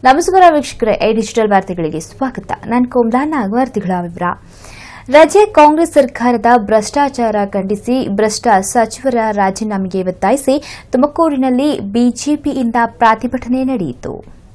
ನಮಸ್ಕಾರ ವೀಕ್ಷಕರೇ A digital ವಾರ್ತೆಗಳಿಗೆ ಸ್ವಾಗತ ನಾನು ಕೋಮ್ಲಾನ ವಾರ್ತೆಗಳ ವಿವರ ರಾಜ್ಯ ಕಾಂಗ್ರೆಸ್ ಸರ್ಕಾರದ ಭ್ರಷ್ಟಾಚಾರ ಖಂಡಿಸಿ ಭ್ರಷ್ಟ ಸಚಿವರ ರಾಜೀನಾಮೆಗೆ ಒತ್ತಾಯಿಸಿ ತುಮಕೂರಿನಲ್ಲಿ ಬಿಜೆಪಿಯಿಂದ ಪ್ರತಿಭಟನೆ ನಡೆಯಿತು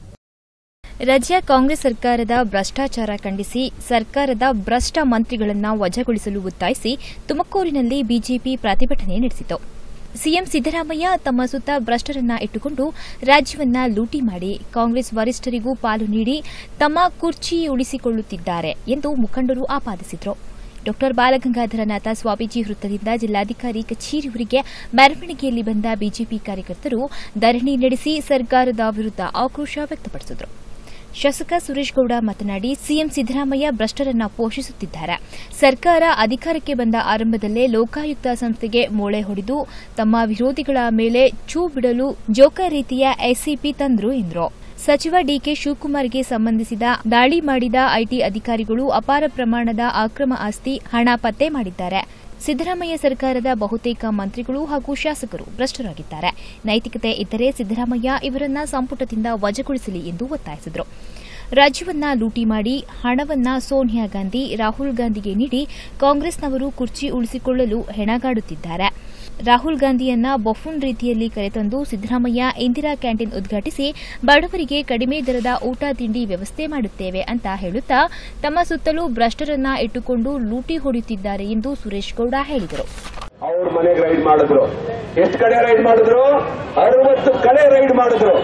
ರಾಜ್ಯ ಕಾಂಗ್ರೆಸ್ ಸರ್ಕಾರದ ಭ್ರಷ್ಟಾಚಾರ ಖಂಡಿಸಿ ಸರ್ಕಾರದ ಭ್ರಷ್ಟ ಮಂತ್ರಿಗಳನ್ನು ವಜಾಗೊಳಿಸಲು ಒತ್ತಾಯಿಸಿ ತುಮಕೂರಿನಲ್ಲಿ ಬಿಜೆಪಿ ಪ್ರತಿಭಟನೆ ನಡೆಸಿತು ಸಿಎಂ ಸಿದ್ದರಾಮಯ್ಯ ತಮ್ಮ ಸುತ್ತ ಭ್ರಷ್ಟರನ್ನ ಇಟ್ಟುಕೊಂಡು ರಾಜ್ಯವನ್ನ ಲೂಟಿ ಮಾಡಿ ಕಾಂಗ್ರೆಸ್ ವರಿಷ್ಠರಿಗೂ ಪಾಲು ನೀಡಿ ತಮ್ಮ ಕುರ್ಚಿ ಉಳಿಸಿಕೊಳ್ಳುತ್ತಿದ್ದಾರೆ ಎಂದು ಮುಖಂಡರು ಆಪಾದಿಸಿದರು ಡಾ ಬಾಲಗಂಗಾಧರನಾಥ ಸ್ವಾಮೀಜಿ ವೃತ್ತದಿಂದ ಜಿಲ್ಲಾಧಿಕಾರಿ ಕಚೇರಿವರೆಗೆ ಮೆರವಣಿಗೆಯಲ್ಲಿ ಬಂದ ಬಿಜೆಪಿ ಕಾರ್ಯಕರ್ತರು ಧರಣಿ ನಡೆಸಿ ಸರ್ಕಾರದ ವಿರುದ್ಧ ಆಕ್ರೋಶ ವ್ಯಕ್ತಪಡಿಸಿದರು ಶಾಸಕ ಸುರೇಶ್ ಗೌಡ ಮಾತನಾಡಿ ಸಿಎಂ ಸಿದ್ದರಾಮಯ್ಯ ಭ್ರಷ್ಟರನ್ನ ಪೋಷಿಸುತ್ತಿದ್ದಾರೆ ಸರ್ಕಾರ ಅಧಿಕಾರಕ್ಕೆ ಬಂದ ಆರಂಭದಲ್ಲೇ ಲೋಕಾಯುಕ್ತ ಸಂಸ್ಥೆಗೆ ಮೊಳೆ ಹೊಡೆದು ತಮ್ಮ ವಿರೋಧಿಗಳ ಮೇಲೆ ಚೂ ಬಿಡಲು ಜೋಕ ರೀತಿಯ ಎಸ್ಸಿಪಿ ತಂದ್ರು ಎಂದರು ಸಚಿವ ಡಿಕೆ ಶಿವಕುಮಾರ್ಗೆ ಸಂಬಂಧಿಸಿದ ದಾಳಿ ಮಾಡಿದ ಐಟಿ ಅಧಿಕಾರಿಗಳು ಅಪಾರ ಪ್ರಮಾಣದ ಅಕ್ರಮ ಆಸ್ತಿ ಹಣ ಪತ್ತೆ ಮಾಡಿದ್ದಾರೆ ಸಿದ್ದರಾಮಯ್ಯ ಸರ್ಕಾರದ ಬಹುತೇಕ ಮಂತ್ರಿಗಳು ಹಾಗೂ ಶಾಸಕರು ಭ್ರಷ್ಟರಾಗಿದ್ದಾರೆ ನೈತಿಕತೆ ಇದ್ದರೆ ಸಿದ್ದರಾಮಯ್ಯ ಇವರನ್ನ ಸಂಪುಟದಿಂದ ವಜಾಗೊಳಿಸಲಿ ಎಂದು ಒತ್ತಾಯಿಸಿದರು ರಾಜ್ಯವನ್ನ ಲೂಟಿ ಮಾಡಿ ಹಣವನ್ನ ಸೋನಿಯಾ ಗಾಂಧಿ ರಾಹುಲ್ ಗಾಂಧಿಗೆ ನೀಡಿ ಕಾಂಗ್ರೆಸ್ನವರು ಕುರ್ಚಿ ಉಳಿಸಿಕೊಳ್ಳಲು ಹೆಣಗಾಡುತ್ತಿದ್ದಾರೆ ರಾಹುಲ್ ಗಾಂಧಿಯನ್ನ ಬಫೂನ್ ರೀತಿಯಲ್ಲಿ ಕರೆತಂದು ಸಿದ್ದರಾಮಯ್ಯ ಇಂದಿರಾ ಕ್ಯಾಂಟೀನ್ ಉದ್ಘಾಟಿಸಿ ಬಡವರಿಗೆ ಕಡಿಮೆ ದರದ ಊಟ ತಿಂಡಿ ವ್ಯವಸ್ಥೆ ಮಾಡುತ್ತೇವೆ ಅಂತ ಹೇಳುತ್ತಾ ತಮ್ಮ ಸುತ್ತಲೂ ಭ್ರಷ್ಟರನ್ನ ಇಟ್ಟುಕೊಂಡು ಲೂಟಿ ಹೊಡೆಯುತ್ತಿದ್ದಾರೆ ಎಂದು ಸುರೇಶ್ ಗೌಡ ಹೇಳಿದರು ಅವ್ರ ಮನೆಗೆ ರೈಡ್ ಮಾಡಿದ್ರು ಎಷ್ಟು ಕಡೆ ರೈಡ್ ಮಾಡಿದ್ರು ಅರವತ್ತು ಕಡೆ ರೈಡ್ ಮಾಡಿದ್ರು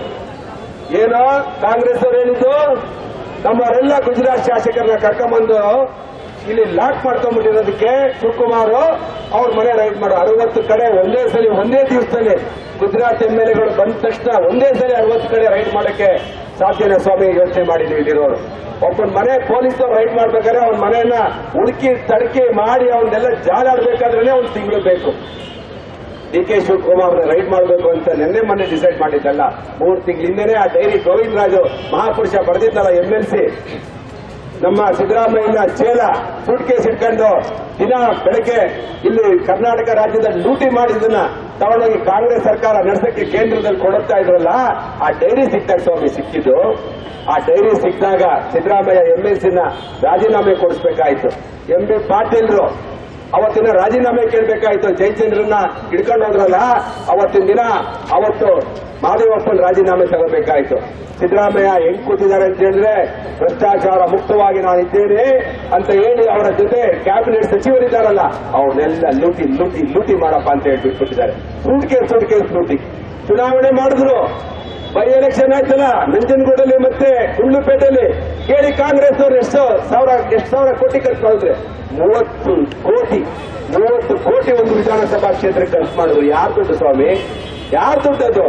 ಏನೋ ಕಾಂಗ್ರೆಸ್ ಅವ್ರು ಹೇಳಿದ್ದು ನಮ್ಮವರೆಲ್ಲ ಗುಜರಾತ್ ಶಾಸಕರನ್ನ ಕರ್ಕೊಂಬಂದು ಇಲ್ಲಿ ಲಾಕ್ ಮಾಡ್ಕೊಂಡ್ಬಿಟ್ಟಿರೋದಕ್ಕೆ ಶಿವಕುಮಾರ್ ಅವ್ರ ಮನೆ ರೈಡ್ ಮಾಡೋ ಅರವತ್ತು ಕಡೆ ಒಂದೇ ಸಲ ಒಂದೇ ದಿವಸದಲ್ಲಿ ಗುಜರಾತ್ ಎಂ ಎಲ್ ಎಗಳು ಬಂದ ತಕ್ಷಣ ಒಂದೇ ಸಲ ಅರವತ್ತು ಕಡೆ ರೈಡ್ ಮಾಡಕ್ಕೆ ಸಾಧ್ಯನ ಸ್ವಾಮಿ ಯೋಚನೆ ಮಾಡಿದ್ವಿ ಇಲ್ಲಿರೋರು ಒಬ್ಬನ ಮನೆ ಪೊಲೀಸ್ ರೈಡ್ ಮಾಡ್ಬೇಕಾದ್ರೆ ಅವನ ಮನೆಯನ್ನ ಉಳುಕಿ ತಡಕಿ ಮಾಡಿ ಅವನ್ನೆಲ್ಲ ಜಾಲಾಡ್ಬೇಕಾದ್ರೆ ಒಂದು ತಿಂಗಳು ಬೇಕು ಡಿ ಕೆ ಶಿವಕುಮಾರ್ ರೈಡ್ ಮಾಡಬೇಕು ಅಂತ ನಿನ್ನೆ ಮೊನ್ನೆ ಡಿಸೈಡ್ ಮಾಡಿದ್ದಲ್ಲ ಮೂರು ತಿಂಗಳಿಂದನೇ ಆ ಡೈರಿ ಗೋವಿಂದ ರಾಜು ಮಹಾಪುರುಷ ಬರೆದಿದ್ದಲ್ಲ ಎಂ ಎಲ್ ಸಿ ನಮ್ಮ ಸಿದ್ದರಾಮಯ್ಯನ ಚೇಲ ಸೂಟ್ ಕೇಸ್ ಇಟ್ಕೊಂಡು ದಿನ ಬೆಳಗ್ಗೆ ಇಲ್ಲಿ ಕರ್ನಾಟಕ ರಾಜ್ಯದಲ್ಲಿ ಲೂಟಿ ಮಾಡಿದ್ದನ್ನ ತಗೊಂಡೋಗಿ ಕಾಂಗ್ರೆಸ್ ಸರ್ಕಾರ ನಡೆಸಕ್ಕೆ ಕೇಂದ್ರದಲ್ಲಿ ಕೊಡುತ್ತಾ ಇದ್ರಲ್ಲ ಆ ಡೈರಿ ಸಿಕ್ತಾಗ ಸ್ವಾಮಿ ಸಿಕ್ಕಿದ್ದು ಆ ಡೈರಿ ಸಿಕ್ಕಿದಾಗ ಸಿದ್ದರಾಮಯ್ಯ ಎಂ ಎಲ್ ಸಿನ ರಾಜೀನಾಮೆ ಕೊಡಿಸ್ಬೇಕಾಯ್ತು ಎಂ ಬಿ ಪಾಟೀಲ್ರು ಅವತ್ತಿನ ರಾಜೀನಾಮೆ ಕೇಳಬೇಕಾಯ್ತು ಜಯಚಂದ್ರನ್ನ ಹಿಡ್ಕೊಂಡು ಹೋದ್ರಲ್ಲ ಅವತ್ತಿನ ದಿನ ಅವತ್ತು ಮಾದೇವಪ್ಪನ ರಾಜೀನಾಮೆ ತಗೋಬೇಕಾಯ್ತು ಸಿದ್ದರಾಮಯ್ಯ ಹೆಂಗ್ ಕೂತಿದ್ದಾರೆ ಅಂತ ಹೇಳಿದ್ರೆ ಭ್ರಷ್ಟಾಚಾರ ಮುಕ್ತವಾಗಿ ನಾನಿದ್ದೇನೆ ಅಂತ ಹೇಳಿ ಅವರ ಜೊತೆ ಕ್ಯಾಬಿನೆಟ್ ಸಚಿವರಿದ್ದಾರಲ್ಲ ಅವ್ರನ್ನೆಲ್ಲ ಲೂಟಿ ಲೂಟಿ ಲೂಟಿ ಮಾಡಪ್ಪ ಅಂತ ಹೇಳಿ ಬಿಟ್ಬಿಟ್ಟಿದ್ದಾರೆ ಸೂಟ್ ಕೇಸ್ ಸೂಟ್ ಕೇಸ್ ಲೂಟಿ ಚುನಾವಣೆ ಮಾಡಿದ್ರು ಬೈ ಎಲೆಕ್ಷನ್ ಆಯ್ತಲ್ಲ ನಂಜನಗೂಡಲ್ಲಿ ಮತ್ತೆ ಗುಂಡ್ಲುಪೇಟೆಯಲ್ಲಿ ಕೇಳಿ ಕಾಂಗ್ರೆಸ್ ಅವರು ಎಷ್ಟು ಸಾವಿರ ಎಷ್ಟು ಸಾವಿರ ಕೋಟಿ ಖರ್ಚು ಮಾಡಿದ್ರೆ ಮೂವತ್ತು ಕೋಟಿ ಮೂವತ್ತು ಕೋಟಿ ಒಂದು ವಿಧಾನಸಭಾ ಕ್ಷೇತ್ರಕ್ಕೆ ಖರ್ಚು ಮಾಡಿದ್ರು ಯಾರು ದುಡ್ಡು ಸ್ವಾಮಿ ಯಾರು ದುಡ್ಡದು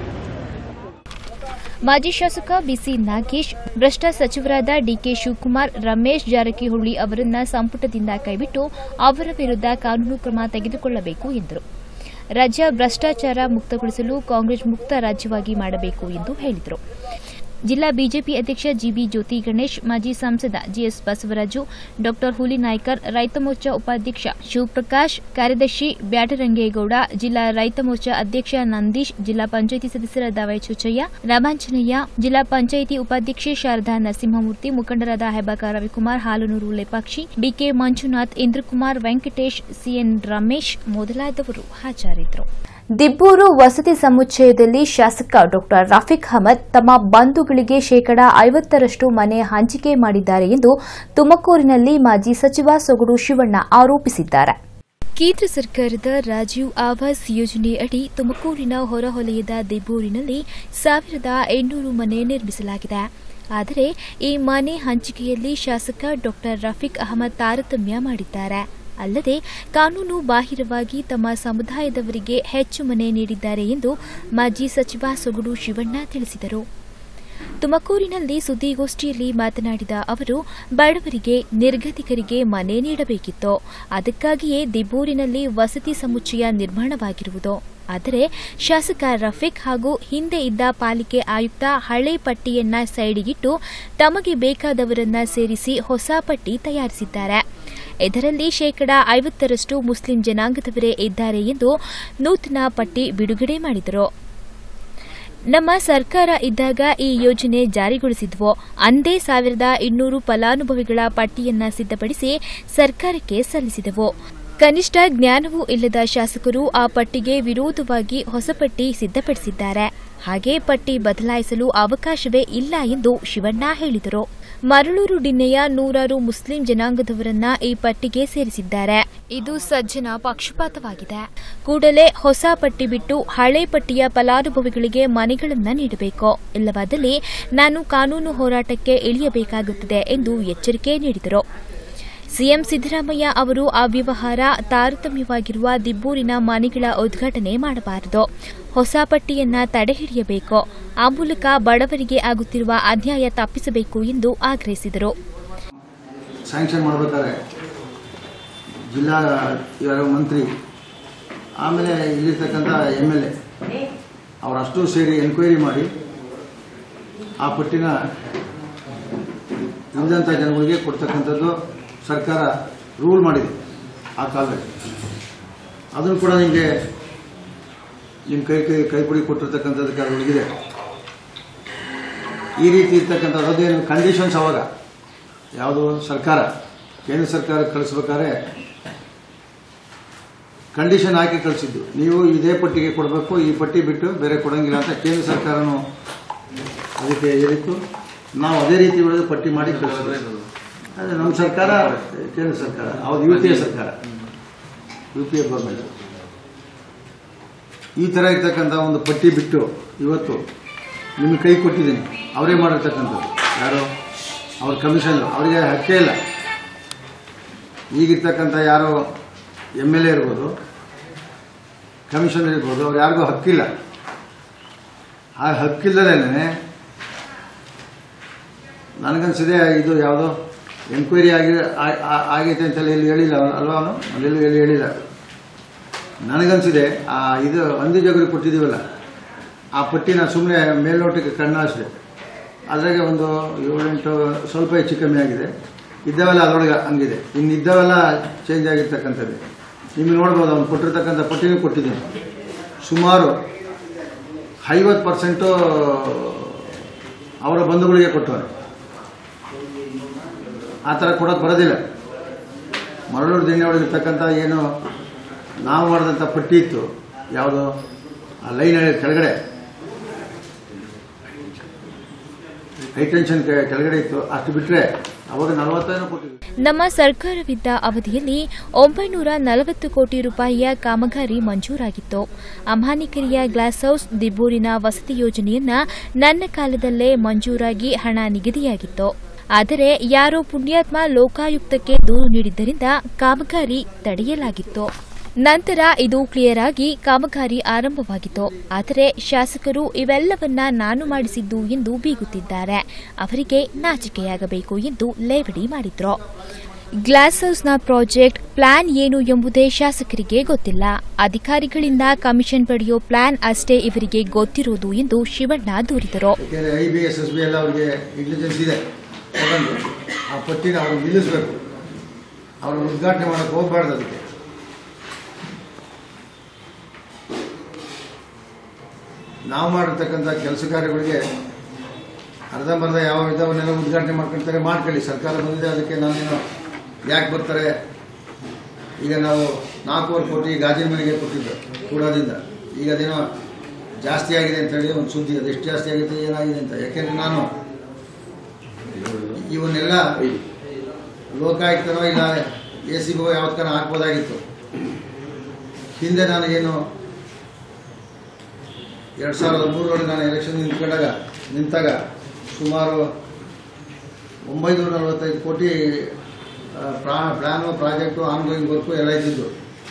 ಮಾಜಿ ಶಾಸಕ ಬಿಸಿ ನಾಗೇಶ್ ಭ್ರಷ್ಟ ಸಚಿವರಾದ ಡಿಕೆ ಶಿವಕುಮಾರ್ ರಮೇಶ್ ಜಾರಕಿಹೊಳಿ ಅವರನ್ನ ಸಂಪುಟದಿಂದ ಕೈಬಿಟ್ಟು ಅವರ ವಿರುದ್ಧ ಕಾನೂನು ಕ್ರಮ ತೆಗೆದುಕೊಳ್ಳಬೇಕು ಎಂದರು ರಾಜ್ಯ ಭ್ರಷ್ಟಾಚಾರ ಮುಕ್ತಗೊಳಿಸಲು ಕಾಂಗ್ರೆಸ್ ಮುಕ್ತ ರಾಜ್ಯವಾಗಿ ಮಾಡಬೇಕು ಎಂದು ಹೇಳಿದರು ಜಿಲ್ಲಾ ಬಿಜೆಪಿ ಅಧ್ಯಕ್ಷ ಜಿಬಿ ಜ್ಯೋತಿ ಗಣೇಶ್ ಮಾಜಿ ಸಂಸದ ಜಿಎಸ್ ಬಸವರಾಜು ಡಾ ಹುಲಿನಾಯ್ಕರ್ ರೈತ ಮೋರ್ಚಾ ಉಪಾಧ್ಯಕ್ಷ ಶಿವಪ್ರಕಾಶ್ ಕಾರ್ಯದರ್ಶಿ ಬ್ಯಾಟರಂಗೇಗೌಡ ಜಿಲ್ಲಾ ರೈತ ಮೋರ್ಚಾ ಅಧ್ಯಕ್ಷ ನಂದೀಶ್ ಜಿಲ್ಲಾ ಪಂಚಾಯಿತಿ ಸದಸ್ಯರಾದ ವೈಚುಚಯ್ಯ ರಾಮಾಂಜನೇಯ ಜಿಲ್ಲಾ ಪಂಚಾಯಿತಿ ಉಪಾಧ್ಯಕ್ಷೆ ಶಾರದಾ ನರಸಿಂಹಮೂರ್ತಿ ಮುಖಂಡರಾದ ಹೆಬಾಕ ರವಿಕುಮಾರ್ ಹಾಲನೂರು ಲೇಪಾಕ್ಷಿ ಬಿಕೆ ಮಂಜುನಾಥ್ ಇಂದ್ರಕುಮಾರ್ ವೆಂಕಟೇಶ್ ಸಿಎನ್ ರಮೇಶ್ ಮೊದಲಾದವರು ಹಾಜರಿದ್ದರು ದಿಬ್ಬೂರು ವಸತಿ ಸಮುಚ್ಚಯದಲ್ಲಿ ಶಾಸಕ ಡಾ ರಫೀಕ್ ಅಹಮದ್ ತಮ್ಮ ಬಂಧುಗಳಿಗೆ ಶೇಕಡಾ ಐವತ್ತರಷ್ಟು ಮನೆ ಹಂಚಿಕೆ ಮಾಡಿದ್ದಾರೆ ಎಂದು ತುಮಕೂರಿನಲ್ಲಿ ಮಾಜಿ ಸಚಿವ ಸೊಗಡು ಶಿವಣ್ಣ ಆರೋಪಿಸಿದ್ದಾರೆ ಕೇಂದ್ರ ಸರ್ಕಾರದ ರಾಜೀವ್ ಆವಾಸ್ ಯೋಜನೆ ಅಡಿ ತುಮಕೂರಿನ ಹೊರವಲಯದ ದಿಬ್ಬೂರಿನಲ್ಲಿ ಸಾವಿರದ ಎಂಟುನೂರು ಮನೆ ನಿರ್ಮಿಸಲಾಗಿದೆ ಆದರೆ ಈ ಮನೆ ಹಂಚಿಕೆಯಲ್ಲಿ ಶಾಸಕ ಡಾ ರಫೀಕ್ ಅಹಮದ್ ತಾರತಮ್ಯ ಮಾಡಿದ್ದಾರೆ ಅಲ್ಲದೆ ಕಾನೂನು ಬಾಹಿರವಾಗಿ ತಮ್ಮ ಸಮುದಾಯದವರಿಗೆ ಹೆಚ್ಚು ಮನೆ ನೀಡಿದ್ದಾರೆ ಎಂದು ಮಾಜಿ ಸಚಿವ ಸೊಗಡು ಶಿವಣ್ಣ ತಿಳಿಸಿದರು ತುಮಕೂರಿನಲ್ಲಿ ಸುದ್ದಿಗೋಷ್ಠಿಯಲ್ಲಿ ಮಾತನಾಡಿದ ಅವರು ಬಡವರಿಗೆ ನಿರ್ಗತಿಕರಿಗೆ ಮನೆ ನೀಡಬೇಕಿತ್ತು ಅದಕ್ಕಾಗಿಯೇ ದಿಬ್ಬೂರಿನಲ್ಲಿ ವಸತಿ ಸಮುಚ್ಚಯ ನಿರ್ಮಾಣವಾಗಿರುವುದು ಆದರೆ ಶಾಸಕ ರಫೀಕ್ ಹಾಗೂ ಹಿಂದೆ ಇದ್ದ ಪಾಲಿಕೆ ಆಯುಕ್ತ ಹಳೆ ಪಟ್ಟಿಯನ್ನ ಸೈಡಿಗಿಟ್ಟು ತಮಗೆ ಬೇಕಾದವರನ್ನ ಸೇರಿಸಿ ಹೊಸ ಪಟ್ಟಿ ತಯಾರಿಸಿದ್ದಾರೆ ಇದರಲ್ಲಿ ಶೇಕಡಾ ಐವತ್ತರಷ್ಟು ಮುಸ್ಲಿಂ ಜನಾಂಗದವರೇ ಇದ್ದಾರೆ ಎಂದು ನೂತನ ಪಟ್ಟಿ ಬಿಡುಗಡೆ ಮಾಡಿದರು ನಮ್ಮ ಸರ್ಕಾರ ಇದ್ದಾಗ ಈ ಯೋಜನೆ ಜಾರಿಗೊಳಿಸಿದ್ವೋ ಅಂದೇ ಸಾವಿರದ ಇನ್ನೂರು ಫಲಾನುಭವಿಗಳ ಪಟ್ಟಿಯನ್ನ ಸಿದ್ಧಪಡಿಸಿ ಸರ್ಕಾರಕ್ಕೆ ಸಲ್ಲಿಸಿದೆವು ಕನಿಷ್ಠ ಜ್ಞಾನವೂ ಇಲ್ಲದ ಶಾಸಕರು ಆ ಪಟ್ಟಿಗೆ ವಿರೋಧವಾಗಿ ಹೊಸ ಪಟ್ಟಿ ಸಿದ್ಧಪಡಿಸಿದ್ದಾರೆ ಹಾಗೆ ಪಟ್ಟಿ ಬದಲಾಯಿಸಲು ಅವಕಾಶವೇ ಇಲ್ಲ ಎಂದು ಶಿವಣ್ಣ ಹೇಳಿದರು ಮರಳೂರು ಡಿನ್ನೆಯ ನೂರಾರು ಮುಸ್ಲಿಂ ಜನಾಂಗದವರನ್ನ ಈ ಪಟ್ಟಿಗೆ ಸೇರಿಸಿದ್ದಾರೆ ಇದು ಸಜ್ಜನ ಪಕ್ಷಪಾತವಾಗಿದೆ ಕೂಡಲೇ ಹೊಸ ಪಟ್ಟಿ ಬಿಟ್ಟು ಹಳೆ ಪಟ್ಟಿಯ ಫಲಾನುಭವಿಗಳಿಗೆ ಮನೆಗಳನ್ನ ನೀಡಬೇಕು ಇಲ್ಲವಾದಲ್ಲಿ ನಾನು ಕಾನೂನು ಹೋರಾಟಕ್ಕೆ ಇಳಿಯಬೇಕಾಗುತ್ತದೆ ಎಂದು ಎಚ್ಚರಿಕೆ ನೀಡಿದರು ಸಿಎಂ ಸಿದ್ದರಾಮಯ್ಯ ಅವರು ಆ ವ್ಯವಹಾರ ತಾರತಮ್ಯವಾಗಿರುವ ದಿಬ್ಬೂರಿನ ಮನೆಗಳ ಉದ್ಘಾಟನೆ ಮಾಡಬಾರದು ಹೊಸ ಪಟ್ಟಿಯನ್ನ ತಡೆಹಿಡಿಯಬೇಕು ಆ ಮೂಲಕ ಬಡವರಿಗೆ ಆಗುತ್ತಿರುವ ಅನ್ಯಾಯ ತಪ್ಪಿಸಬೇಕು ಎಂದು ಆಗ್ರಹಿಸಿದರು ಸ್ಯಾಂಕ್ಷನ್ ಮಾಡಬೇಕಾದ್ರೆ ಜಿಲ್ಲಾ ಯಾರೋ ಮಂತ್ರಿ ಆಮೇಲೆ ಇಲ್ಲಿರ್ತಕ್ಕಂಥ ಎಮ್ ಎಲ್ ಎ ಅವರಷ್ಟು ಸೇರಿ ಎನ್ಕ್ವೈರಿ ಮಾಡಿ ಆ ಪಟ್ಟಿನ ಇಳಿದಂಥ ಜನಗಳಿಗೆ ಕೊಡ್ತಕ್ಕಂಥದ್ದು ಸರ್ಕಾರ ರೂಲ್ ಮಾಡಿದೆ ಆ ಕಾಲದಲ್ಲಿ ಅದನ್ನು ಕೂಡ ನಿಮಗೆ ನಿಮ್ಮ ಕೈ ಕೈ ಕೈಪುಡಿ ಕೊಟ್ಟಿರ್ತಕ್ಕಂಥದ್ದಕ್ಕೆ ಅದರೊಳಗಿದೆ ಈ ರೀತಿ ಇರ್ತಕ್ಕಂಥದ್ದು ಅದೇನು ಕಂಡೀಷನ್ಸ್ ಅವಾಗ ಯಾವುದು ಸರ್ಕಾರ ಕೇಂದ್ರ ಸರ್ಕಾರ ಕಳಿಸ್ಬೇಕಾದ್ರೆ ಕಂಡೀಷನ್ ಹಾಕಿ ಕಳಿಸಿದ್ದು ನೀವು ಇದೇ ಪಟ್ಟಿಗೆ ಕೊಡಬೇಕು ಈ ಪಟ್ಟಿ ಬಿಟ್ಟು ಬೇರೆ ಕೊಡಂಗಿಲ್ಲ ಅಂತ ಕೇಂದ್ರ ಸರ್ಕಾರನು ಅದಕ್ಕೆ ಹೇಳಿತ್ತು ನಾವು ಅದೇ ರೀತಿ ಒಳಗೆ ಪಟ್ಟಿ ಮಾಡಿ ಕಳಿಸಿದ್ವಿ ಅದೇ ನಮ್ಮ ಸರ್ಕಾರ ಕೇಂದ್ರ ಸರ್ಕಾರ ಅವ್ದು ಯು ಪಿ ಎ ಸರ್ಕಾರ ಯು ಪಿ ಎ ಗೌರ್ಮೆಂಟ್ ಈ ಥರ ಇರ್ತಕ್ಕಂಥ ಒಂದು ಪಟ್ಟಿ ಬಿಟ್ಟು ಇವತ್ತು ನಿಮಗೆ ಕೈ ಕೊಟ್ಟಿದ್ದೀನಿ ಅವರೇ ಮಾಡಿರ್ತಕ್ಕಂಥದ್ದು ಯಾರು ಅವ್ರ ಕಮಿಷನ್ ಅವರಿಗೆ ಹಕ್ಕೇ ಇಲ್ಲ ಈಗಿರ್ತಕ್ಕಂಥ ಯಾರೋ ಎಮ್ ಎಲ್ ಎ ಇರ್ಬೋದು ಕಮಿಷನರ್ ಇರ್ಬೋದು ಅವ್ರು ಯಾರಿಗೂ ಹಕ್ಕಿಲ್ಲ ಆ ಹಕ್ಕಿಲ್ಲದೇನೆ ನನಗನ್ಸಿದೆ ಇದು ಯಾವುದೋ ಎನ್ಕ್ವೈರಿ ಆಗಿ ಆ- ಆ- ಆಗೈತೆ ಅಂತೆಲ್ಲ ಇಲ್ಲಿ ಹೇಳಿಲ್ಲ ಅಲ್ವಾ ಅವನು ಅಲ್ಲೆಲ್ಲೂ ಎಲ್ಲಿ ಹೇಳಿಲ್ಲ ನನಗನ್ಸಿದೆ ಆ ಇದು ಹಂದಿ ಜಗರಿ ಕೊಟ್ಟಿದ್ದೀವಲ್ಲ ಆ ಪಟ್ಟಿನ ಸುಮ್ಮನೆ ಮೇಲ್ನೋಟಕ್ಕೆ ಕಣ್ಣಾಸಿದೆ ಅದ್ರಾಗೆ ಒಂದು ಏಳೆಂಟು ಸ್ವಲ್ಪ ಹೆಚ್ಚು ಕಮ್ಮಿ ಆಗಿದೆ ಇದ್ದಾವೆಲ್ಲ ಅದರೊಳಗೆ ಹಂಗಿದೆ ಇನ್ನು ಇದ್ದಾವೆಲ್ಲ ಚೇಂಜ್ ಆಗಿರ್ತಕ್ಕಂಥದ್ದು ನಿಮಗೆ ನೋಡ್ಬೋದು ಅವ್ನು ಕೊಟ್ಟಿರ್ತಕ್ಕಂಥ ಪಟ್ಟಿನೂ ಕೊಟ್ಟಿದ್ದೀನಿ ಸುಮಾರು ಐವತ್ತು ಪರ್ಸೆಂಟು ಅವರ ಬಂಧುಗಳಿಗೆ ಕೊಟ್ಟವರೆ ಆ ಥರ ಕೊಡೋಕೆ ಬರೋದಿಲ್ಲ ಮರಳೂರು ದಿಣ್ಣೆ ಒಳಗಿರ್ತಕ್ಕಂಥ ಏನು ನಾವು ಮಾಡಿದಂಥ ಪಟ್ಟಿ ಇತ್ತು ಯಾವುದು ಆ ಲೈನ್ ಕೆಳಗಡೆ ಹೈಟೆನ್ಷನ್ ಕೆಳಗಡೆ ಇತ್ತು ಅಷ್ಟು ಬಿಟ್ಟರೆ ಅವಾಗ ನಲವತ್ತೈದು ಕೊಟ್ಟಿದ್ವಿ ನಮ್ಮ ಸರ್ಕಾರವಿದ್ದ ಅವಧಿಯಲ್ಲಿ ಒಂಬೈನೂರ ನಲವತ್ತು ಕೋಟಿ ರೂಪಾಯಿಯ ಕಾಮಗಾರಿ ಮಂಜೂರಾಗಿತ್ತು ಅಮಾನಿಕರಿಯ ಗ್ಲಾಸ್ ಹೌಸ್ ದಿಬ್ಬೂರಿನ ವಸತಿ ಯೋಜನೆಯನ್ನ ನನ್ನ ಕಾಲದಲ್ಲೇ ಮಂಜೂರಾಗಿ ಹಣ ನಿಗದಿಯಾಗಿತ್ತು ಆದರೆ ಯಾರೋ ಪುಣ್ಯಾತ್ಮ ಲೋಕಾಯುಕ್ತಕ್ಕೆ ದೂರು ನೀಡಿದ್ದರಿಂದ ಕಾಮಗಾರಿ ತಡೆಯಲಾಗಿತ್ತು ನಂತರ ಇದು ಕ್ಲಿಯರ್ ಆಗಿ ಕಾಮಗಾರಿ ಆರಂಭವಾಗಿತ್ತು ಆದರೆ ಶಾಸಕರು ಇವೆಲ್ಲವನ್ನ ನಾನು ಮಾಡಿಸಿದ್ದು ಎಂದು ಬೀಗುತ್ತಿದ್ದಾರೆ ಅವರಿಗೆ ನಾಚಿಕೆಯಾಗಬೇಕು ಎಂದು ಲೇವಡಿ ಮಾಡಿದ್ರು ಗ್ಲಾಸ್ ಹೌಸ್ನ ಪ್ರಾಜೆಕ್ಟ್ ಪ್ಲಾನ್ ಏನು ಎಂಬುದೇ ಶಾಸಕರಿಗೆ ಗೊತ್ತಿಲ್ಲ ಅಧಿಕಾರಿಗಳಿಂದ ಕಮಿಷನ್ ಪಡೆಯೋ ಪ್ಲಾನ್ ಅಷ್ಟೇ ಇವರಿಗೆ ಗೊತ್ತಿರುವುದು ಎಂದು ಶಿವಣ್ಣ ದೂರಿದರು ಯಾಕೆಂದರೆ I B S S B ಎಲ್ಲ ಅವರಿಗೆ ಇಂಟೆಲಿಜೆನ್ಸ್ ಇದೆ ತಗೊಂಡು ಆ ಪಟ್ಟಿನ ಅವ್ರು ನಿಲ್ಲಿಸಬೇಕು ಅವರು ಉದ್ಘಾಟನೆ ಮಾಡೋಕ್ಕೆ ಹೋಗಬಾರ್ದು ಅದಕ್ಕೆ ನಾವು ಮಾಡಿರ್ತಕ್ಕಂಥ ಕೆಲಸ ಕಾರ್ಯಗಳಿಗೆ ಅರ್ಧಂಬರ್ಧ ಯಾವ ಇದಾವನ್ನೆಲ್ಲ ಉದ್ಘಾಟನೆ ಮಾಡ್ಕೊಳ್ತಾರೆ ಮಾಡ್ಕೊಳ್ಳಿ ಸರ್ಕಾರ ಬಂದಿದೆ ಅದಕ್ಕೆ ನಾನೇನು ಯಾಕೆ ಬರ್ತಾರೆ ಈಗ ನಾವು ನಾಲ್ಕೂವರೆ ಕೋಟಿ ಗಾಜಿನ ಮನೆಗೆ ಕೊಟ್ಟಿದ್ದು ಕೂಡದಿಂದ ಈಗ ಅದೇನೋ ಜಾಸ್ತಿ ಆಗಿದೆ ಅಂತ ಹೇಳಿ ಒಂದು ಸುದ್ದಿ ಅದು ಎಷ್ಟು ಜಾಸ್ತಿ ಆಗಿದೆ ಏನಾಗಿದೆ ಅಂತ ಯಾಕೆಂದ್ರೆ ನಾನು ಇವನ್ನೆಲ್ಲ ಲೋಕಾಯುಕ್ತನೋ ಇಲ್ಲ ಎ ಸಿ ಬಿ ಯಾವತ್ತನ ಹಾಕ್ಬೋದಾಗಿತ್ತು ಹಿಂದೆ ನಾನು ಏನು ಎರಡು ಸಾವಿರದ ಮೂರರಲ್ಲಿ ನಾನು ಎಲೆಕ್ಷನ್ ನಿಂತ್ಕೊಂಡಾಗ ನಿಂತಾಗ ಸುಮಾರು ಒಂಬೈನೂರ ನಲವತ್ತೈದು ಕೋಟಿ ಆ, ಪ್ರಾ ಪ್ಲಾನು ಪ್ರಾಜೆಕ್ಟು ಆನ್ಗೋಯಿಂಗ್ ವರ್ಕು ಎಲ್ಲ ಇದ್ದಿದ್ದು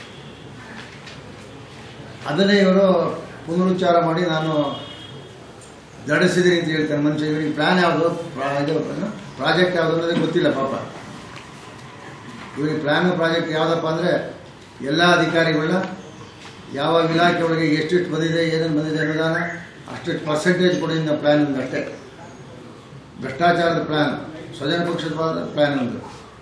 ಅದನ್ನೇ ಇವರು ಪುನರುಚ್ಚಾರ ಮಾಡಿ ನಾನು ದಡಿಸಿದ್ದೀನಿ ಅಂತ ಹೇಳ್ತಾನೆ ಮನುಷ್ಯ ಇವರಿಗೆ ಪ್ಲಾನ್ ಯಾವುದು ಪ್ರಾ- ಇದು ಏನು? ಪ್ರಾಜೆಕ್ಟ್ ಯಾವುದು ಅನ್ನೋದೇ ಗೊತ್ತಿಲ್ಲ ಪಾಪ ಇವರಿಗೆ ಪ್ಲಾನು ಪ್ರಾಜೆಕ್ಟ್ ಯಾವುದಪ್ಪ ಅಂದರೆ ಎಲ್ಲ ಅಧಿಕಾರಿಗಳನ್ನ ಯಾವ ಇಲಾಖೆ ಒಳಗೆ ಎಷ್ಟೆಷ್ಟು ಬಂದಿದೆ ಏನೇನು ಬಂದಿದೆ ಅನ್ನೋದನ್ನ ಅಷ್ಟು ಪರ್ಸೆಂಟೇಜ್ ಕೊಡಿ ನಮ್ಮ ಪ್ಲಾನ್ ಒಂದು ಅಷ್ಟೇ ಭ್ರಷ್ಟಾಚಾರದ ಪ್ಲಾನ್ ಸ್ವಜನ ಪಕ್ಷದ ಪ್ಲಾನ್ ಒಂದು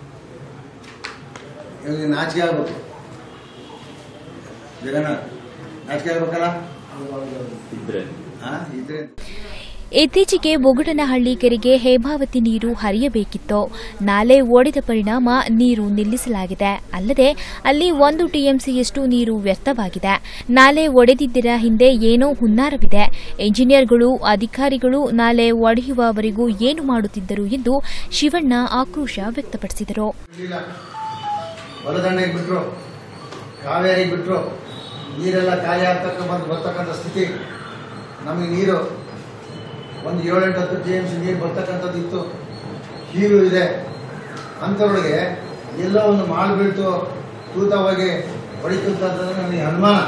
ಇವರಿಗೆ ನಾಚಿಕೆ ಆಗ್ಬೇಕು ಜಗನ್ನಾಥ್ ನಾಚಿಕೆ ಆಗ್ಬೇಕಲ್ಲ ಇದ್ರೆ ಆ, ಇದ್ರೆ ಇತ್ತೀಚೆಗೆ ಬೊಗಡನಹಳ್ಳಿ ಕೆರೆಗೆ ಹೇಮಾವತಿ ನೀರು ಹರಿಯಬೇಕಿತ್ತು ನಾಲೆ ಒಡೆದ ಪರಿಣಾಮ ನೀರು ನಿಲ್ಲಿಸಲಾಗಿದೆ ಅಲ್ಲದೆ ಅಲ್ಲಿ ಒಂದು ಟಿಎಂಸಿಯಷ್ಟು ನೀರು ವ್ಯರ್ಥವಾಗಿದೆ ನಾಲೆ ಒಡೆದಿದ್ದರ ಹಿಂದೆ ಏನೋ ಹುನ್ನಾರವಿದೆ ಎಂಜಿನಿಯರ್ಗಳು ಅಧಿಕಾರಿಗಳು ನಾಲೆ ಒಡೆಯುವವರೆಗೂ ಏನು ಮಾಡುತ್ತಿದ್ದರು ಎಂದು ಶಿವಣ್ಣ ಆಕ್ರೋಶ ವ್ಯಕ್ತಪಡಿಸಿದರು ಇಲ್ಲ ಹೊಲದಂಡೆಗೆ ಬಿಟ್ರು ಕಾವೇರಿಗೆ ಬಿಟ್ರು ನೀರೆಲ್ಲ ಖಾಲಿ ಆಗ್ತಕ್ಕ ಬಂದು ಬರ್ತಕ್ಕಂಥ ಸ್ಥಿತಿ ನಮಗೆ ನೀರು ಒಂದು ಏಳೆಂಟು ಹತ್ತು ಟಿ ಎಮ್ ಸಿ ನೀರು ಬರ್ತಕ್ಕಂಥದ್ದು ಇತ್ತು ಹೀರು ಇದೆ ಅಂಥವ್ರಿಗೆ ಎಲ್ಲೋ ಒಂದು ಮಾಲ್ ಬೀಳ್ತು ತೂತವಾಗಿ ಹೊಡಿತು ಅಂತಂದ್ರೆ ನನಗೆ ಅನುಮಾನ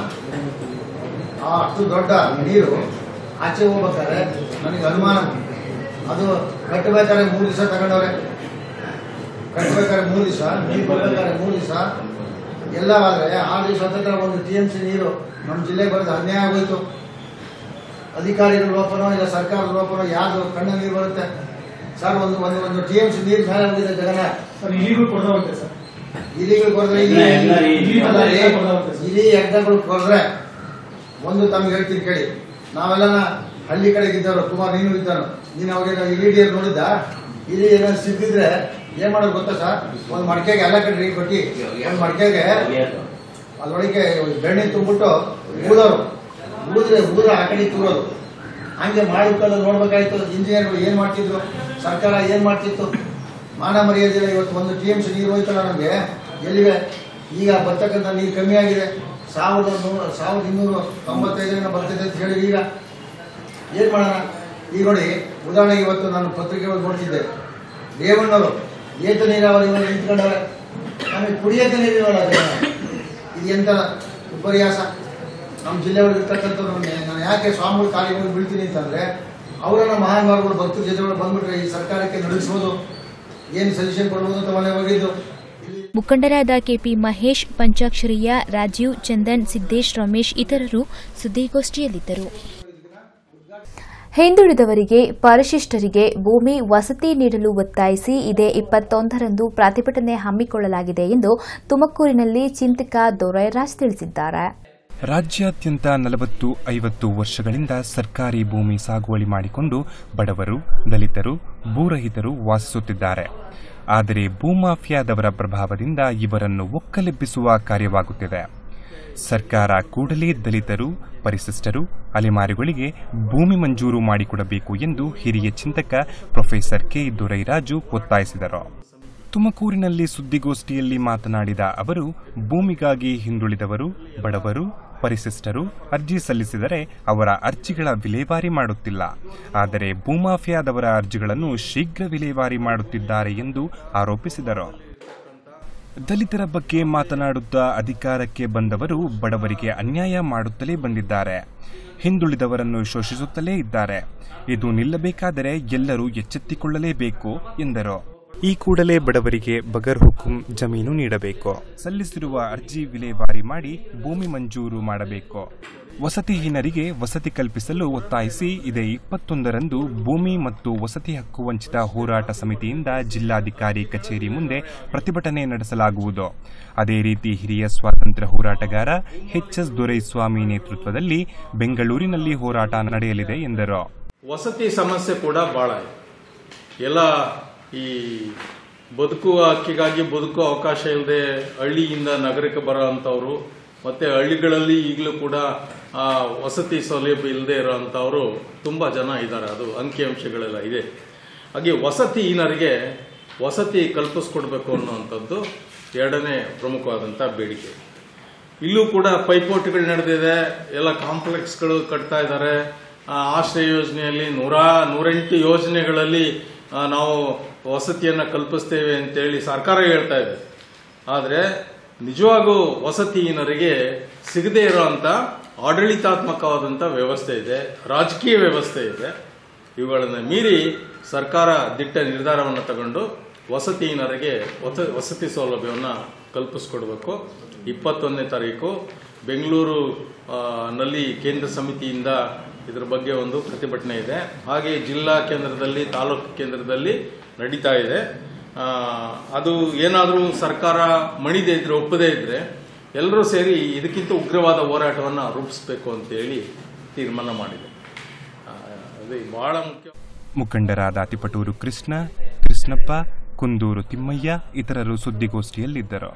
ಆ ಅಷ್ಟು ದೊಡ್ಡ ನೀರು ಆಚೆ ಹೋಗ್ಬೇಕಾದ್ರೆ ನನಗೆ ಅನುಮಾನ ಅದು ಕಟ್ಟಬೇಕಾದ್ರೆ ಮೂರು ದಿವಸ ತಗೊಂಡವ್ರೆ ಕಟ್ಬೇಕಾದ್ರೆ ಮೂರು ದಿವಸ ನೀರು ಬರ್ಬೇಕಾದ್ರೆ ಮೂರು ದಿವಸ ಎಲ್ಲ ಆದ್ರೆ ಆರು ದಿವಸ ಹತ್ತಿರ ಒಂದು ಟಿ ಎಂ ಸಿ ನೀರು ನಮ್ಮ ಜಿಲ್ಲೆಗೆ ಬರೋದು ಅನ್ಯಾಯ ಆಗೋಯ್ತು ಅಧಿಕಾರಿಗಳ ಲೋಪನೋ ಇಲ್ಲ ಸರ್ಕಾರದ ಲೋಪನೋ ಯಾವ್ದು ಕಣ್ಣ ನೀರು ಬರುತ್ತೆ ಸರ್ ಒಂದು ಒಂದು ಒಂದು ಟಿ ಎಂ ಸಿ ನೀರು ಮೇಲೆ ಹೋಗಿದೆ ಜಗನ ಸರ್ ಇಲಿಗೂ ಕೊಡ್ತಾ ಹೋಗುತ್ತೆ ಸರ್ ಇಲಿಗಳು ಕೊಡ್ರೆ ಇಲ್ಲಿ ಇಲ್ಲ, ಇಲ್ಲಿ ಅಲ್ಲ ರೀ, ಎಲ್ಲ ಕೊಡ್ತಾ ಸರ್. ಇಲಿ ಎಗ್ಗಗಳು ಕೊಡ್ರೆ ಒಂದು ತಮ್ಗೆ ಹೇಳ್ತೀನಿ ಕೇಳಿ ನಾವೆಲ್ಲ ಹಳ್ಳಿ ಕಡೆಗೆ ಇದ್ದವರು ಕುಮಾರ್ ನೀನು ಇದ್ದನು ನೀನು ಅವಾಗ ಇಲಿ ಡೇರ್ ನೋಡಿದ್ದ ಇಲಿ ಏನಾದ್ರು ಸಿಕ್ಕಿದ್ರೆ ಏನ್ ಮಾಡೋದು ಗೊತ್ತಾ ಸರ್ ಒಂದು ಮಡಿಕೆಗೆ ಎಲ್ಲ ಕಡೆ ಕೊಟ್ಟಿ ಒಂದು ಮಡಿಕೆಗೆ ಅದ್ರೊಳಗೆ ಬೆಣ್ಣೆ ತುಂಬಿಟ್ಟು ಊದೋರು ಊದ್ರೆ ಊರ ಆ ಕಡೆ ತೂರೋದು ಹಂಗೆ ಮಾಡಿಕೊಂಡು ನೋಡ್ಬೇಕಾಯ್ತು ಇಂಜಿನಿಯರ್ಗಳು ಏನ್ ಮಾಡ್ತಿದ್ರು ಸರ್ಕಾರ ಏನ್ ಮಾಡ್ತಿತ್ತು ಮಾನ ಮರ್ಯಾದೆ ಇವತ್ತು ಒಂದು ಟಿ ಎಂ ಸಿ ನೀರು ಹೋಯ್ತಲ್ಲ ನಮಗೆ ಎಲ್ಲಿವೆ ಈಗ ಬರ್ತಕ್ಕಂಥ ನೀರು ಕಮ್ಮಿ ಆಗಿದೆ ಸಾವಿರದ ನೂರ ಸಾವಿರದ ಇನ್ನೂರು ತೊಂಬತ್ತೈದರಿಂದ ಬರ್ತಿದೆ ಅಂತ ಹೇಳಿ ಈಗ ಏನ್ ಮಾಡೋಣ ಈಗ ನೋಡಿ ಉದಾಹರಣೆಗೆ ಇವತ್ತು ನಾನು ಪತ್ರಿಕೆಗಳು ನೋಡ್ತಿದ್ದೆ ರೇವಣ್ಣವರು ಏತ ನೀರಾವರಿ ನಿಂತ್ಕೊಂಡವ್ರೆ ನಮಗೆ ಕುಡಿಯೋಕೆ ನೀರಿರೋಲ್ಲ ಇದು ಎಂತ ಉಪರ್ಯಾಸ ನಮ್ಮ ಜಿಲ್ಲೆ ಒಳಗೆ ಇರ್ತಕ್ಕಂಥವ್ರು ನಾನು ಯಾಕೆ ಸ್ವಾಮಿಗಳು ಖಾಲಿ ಹೋಗಿ ಬೀಳ್ತೀನಿ ಅಂತಂದ್ರೆ ಅವರನ್ನ ಮಹಾನುಭಾವಗಳು ಭಕ್ತರ ಜೊತೆ ಬಂದ್ಬಿಟ್ರೆ ಈ ಸರ್ಕಾರಕ್ಕೆ ನಡೆಸ್ಬೋದು ಏನು ಸಜೆಷನ್ ಕೊಡ್ಬೋದು ಅಂತ ಮನೆ ಹೋಗಿದ್ದು ಇಲ್ಲಿ ಮುಖಂಡರಾದ ಕೆಪಿ ಮಹೇಶ್ ಪಂಚಾಕ್ಷರಿಯ ರಾಜೀವ್ ಚಂದನ್ ಸಿದ್ದೇಶ್ ರಮೇಶ್ ಇತರರು ಸುದ್ದಿಗೋಷ್ಠಿಯಲ್ಲಿದ್ದರು ಹಿಂದುಳಿದವರಿಗೆ ಪರಿಶಿಷ್ಟರಿಗೆ ಭೂಮಿ ವಸತಿ ನೀಡಲು ಒತ್ತಾಯಿಸಿ ಇದೇ ಇಪ್ಪತ್ತೊಂದರಂದು ಪ್ರತಿಭಟನೆ ಹಮ್ಮಿಕೊಳ್ಳಲಾಗಿದೆ ಎಂದು ತುಮಕೂರಿನಲ್ಲಿ ಚಿಂತಕ ದೊರೈರಾಜ್ ತಿಳಿಸಿದ್ದಾರೆ ರಾಜ್ಯಾದ್ಯಂತ ನಲವತ್ತು ಐವತ್ತು ವರ್ಷಗಳಿಂದ ಸರ್ಕಾರಿ ಭೂಮಿ ಸಾಗುವಳಿ ಮಾಡಿಕೊಂಡು ಬಡವರು ದಲಿತರು ಭೂರಹಿತರು ವಾಸಿಸುತ್ತಿದ್ದಾರೆ ಆದರೆ ಭೂಮಾಫಿಯಾದವರ ಪ್ರಭಾವದಿಂದ ಇವರನ್ನು ಒಕ್ಕಲೆಬ್ಬಿಸುವ ಕಾರ್ಯವಾಗುತ್ತಿದೆ ಸರ್ಕಾರ ಕೂಡಲೇ ದಲಿತರು ಪರಿಶಿಷ್ಟರು ಅಲೆಮಾರಿಗಳಿಗೆ ಭೂಮಿ ಮಂಜೂರು ಮಾಡಿಕೊಡಬೇಕು ಎಂದು ಹಿರಿಯ ಚಿಂತಕ ಪ್ರೊಫೆಸರ್ ಕೆ ದೊರೈರಾಜು ಒತ್ತಾಯಿಸಿದರು ತುಮಕೂರಿನಲ್ಲಿ ಸುದ್ದಿಗೋಷ್ಠಿಯಲ್ಲಿ ಮಾತನಾಡಿದ ಅವರು ಭೂಮಿಗಾಗಿ ಹಿಂದುಳಿದವರು ಬಡವರು ಪರಿಶಿಷ್ಟರು ಅರ್ಜಿ ಸಲ್ಲಿಸಿದರೆ ಅವರ ಅರ್ಜಿಗಳ ವಿಲೇವಾರಿ ಮಾಡುತ್ತಿಲ್ಲ ಆದರೆ ಭೂಮಾಫಿಯಾದವರ ಅರ್ಜಿಗಳನ್ನು ಶೀಘ್ರ ವಿಲೇವಾರಿ ಮಾಡುತ್ತಿದ್ದಾರೆ ಎಂದು ಆರೋಪಿಸಿದರು ದಲಿತರ ಬಗ್ಗೆ ಮಾತನಾಡುತ್ತಾ ಅಧಿಕಾರಕ್ಕೆ ಬಂದವರು ಬಡವರಿಗೆ ಅನ್ಯಾಯ ಮಾಡುತ್ತಲೇ ಬಂದಿದ್ದಾರೆ ಹಿಂದುಳಿದವರನ್ನು ಶೋಷಿಸುತ್ತಲೇ ಇದ್ದಾರೆ ಇದು ನಿಲ್ಲಬೇಕಾದರೆ ಎಲ್ಲರೂ ಎಚ್ಚೆತ್ತುಕೊಳ್ಳಲೇಬೇಕು ಎಂದರು ಈ ಕೂಡಲೇ ಬಡವರಿಗೆ ಬಗರ್ ಹುಕುಂ ಜಮೀನು ನೀಡಬೇಕು ಸಲ್ಲಿಸಿರುವ ಅರ್ಜಿ ವಿಲೇವಾರಿ ಮಾಡಿ ಭೂಮಿ ಮಂಜೂರು ಮಾಡಬೇಕು ವಸತಿಹೀನರಿಗೆ ವಸತಿ ಕಲ್ಪಿಸಲು ಒತ್ತಾಯಿಸಿ ಇದೇ ಇಪ್ಪತ್ತೊಂದರಂದು ಭೂಮಿ ಮತ್ತು ವಸತಿ ಹಕ್ಕು ವಂಚಿತ ಹೋರಾಟ ಸಮಿತಿಯಿಂದ ಜಿಲ್ಲಾಧಿಕಾರಿ ಕಚೇರಿ ಮುಂದೆ ಪ್ರತಿಭಟನೆ ನಡೆಸಲಾಗುವುದು ಅದೇ ರೀತಿ ಹಿರಿಯ ಸ್ವಾತಂತ್ರ್ಯ ಹೋರಾಟಗಾರ ಎಚ್ ಎಸ್ ದೊರೈಸ್ವಾಮಿ ನೇತೃತ್ವದಲ್ಲಿ ಬೆಂಗಳೂರಿನಲ್ಲಿ ಹೋರಾಟ ನಡೆಯಲಿದೆ ಎಂದರು ವಸತಿ ಸಮಸ್ಯೆ ಕೂಡ ಬಹಳ ಇದೆ ಎಲ್ಲ ಈ ಬದುಕುವ ಹಕ್ಕಿಗಾಗಿ ಬದುಕುವ ಅವಕಾಶ ಇಲ್ಲದೆ ಹಳ್ಳಿಯಿಂದ ನಗರಕ್ಕೆ ಬರೋ ಅಂಥವ್ರು ಮತ್ತೆ ಹಳ್ಳಿಗಳಲ್ಲಿ ಈಗಲೂ ಕೂಡ ಆ, ವಸತಿ ಸೌಲಭ್ಯ ಇಲ್ಲದೆ ಇರೋಂಥವ್ರು ತುಂಬ ಜನ ಇದ್ದಾರೆ ಅದು ಅಂಕಿಅಂಶಗಳೆಲ್ಲ ಇದೆ ಹಾಗೆ ವಸತಿಹೀನರಿಗೆ ವಸತಿ ಕಲ್ಪಿಸ್ಕೊಡ್ಬೇಕು ಅನ್ನುವಂಥದ್ದು ಎರಡನೇ ಪ್ರಮುಖವಾದಂಥ ಬೇಡಿಕೆ ಇಲ್ಲೂ ಕೂಡ ಪೈಪೋಟಿಗಳು ನಡೆದಿದೆ ಎಲ್ಲ ಕಾಂಪ್ಲೆಕ್ಸ್ಗಳು ಕಟ್ತಾ ಇದ್ದಾರೆ ಆ, ಆಶ್ರಯ ಯೋಜನೆಯಲ್ಲಿ ನೂರ ನೂರೆಂಟು ಯೋಜನೆಗಳಲ್ಲಿ ಆ, ನಾವು ವಸತಿಯನ್ನು ಕಲ್ಪಿಸ್ತೇವೆ ಅಂತೇಳಿ ಸರ್ಕಾರ ಹೇಳ್ತಾ ಇದೆ ಆದರೆ ನಿಜವಾಗೂ ವಸತಿಹೀನರಿಗೆ ಸಿಗದೇ ಇರುವಂತ ಆಡಳಿತಾತ್ಮಕವಾದಂಥ ವ್ಯವಸ್ಥೆ ಇದೆ ರಾಜಕೀಯ ವ್ಯವಸ್ಥೆ ಇದೆ ಇವುಗಳನ್ನು ಮೀರಿ ಸರ್ಕಾರ ದಿಟ್ಟ ನಿರ್ಧಾರವನ್ನು ತಗೊಂಡು ವಸತಿಹೀನರಿಗೆ ವಸ- ವಸತಿ ಸೌಲಭ್ಯವನ್ನು ಕಲ್ಪಿಸ್ಕೊಡ್ಬೇಕು ಇಪ್ಪತ್ತೊಂದನೇ ತಾರೀಕು ಬೆಂಗಳೂರು ಆ, ನಲ್ಲಿ ಕೇಂದ್ರ ಸಮಿತಿಯಿಂದ ಇದರ ಬಗ್ಗೆ ಒಂದು ಪ್ರತಿಭಟನೆ ಇದೆ ಹಾಗೆ ಜಿಲ್ಲಾ ಕೇಂದ್ರದಲ್ಲಿ ತಾಲೂಕು ಕೇಂದ್ರದಲ್ಲಿ ನಡೀತಾ ಇದೆ ಆ, ಅದು ಏನಾದರೂ ಸರ್ಕಾರ ಮಣಿದೇ ಇದ್ರೆ ಒಪ್ಪದೇ ಇದ್ರೆ ಎಲ್ಲರೂ ಸೇರಿ ಇದಕ್ಕಿಂತ ಉಗ್ರವಾದ ಹೋರಾಟವನ್ನು ರೂಪಿಸಬೇಕು ಅಂತೇಳಿ ತೀರ್ಮಾನ ಮಾಡಿದೆ ಇದು ಬಹಳ ಮುಖ್ಯ ಮುಖಂಡರಾದ ತಿಪಟೂರು ಕೃಷ್ಣ ಕೃಷ್ಣಪ್ಪ ಕುಂದೂರು ತಿಮ್ಮಯ್ಯ ಇತರರು ಸುದ್ದಿಗೋಷ್ಠಿಯಲ್ಲಿದ್ದರು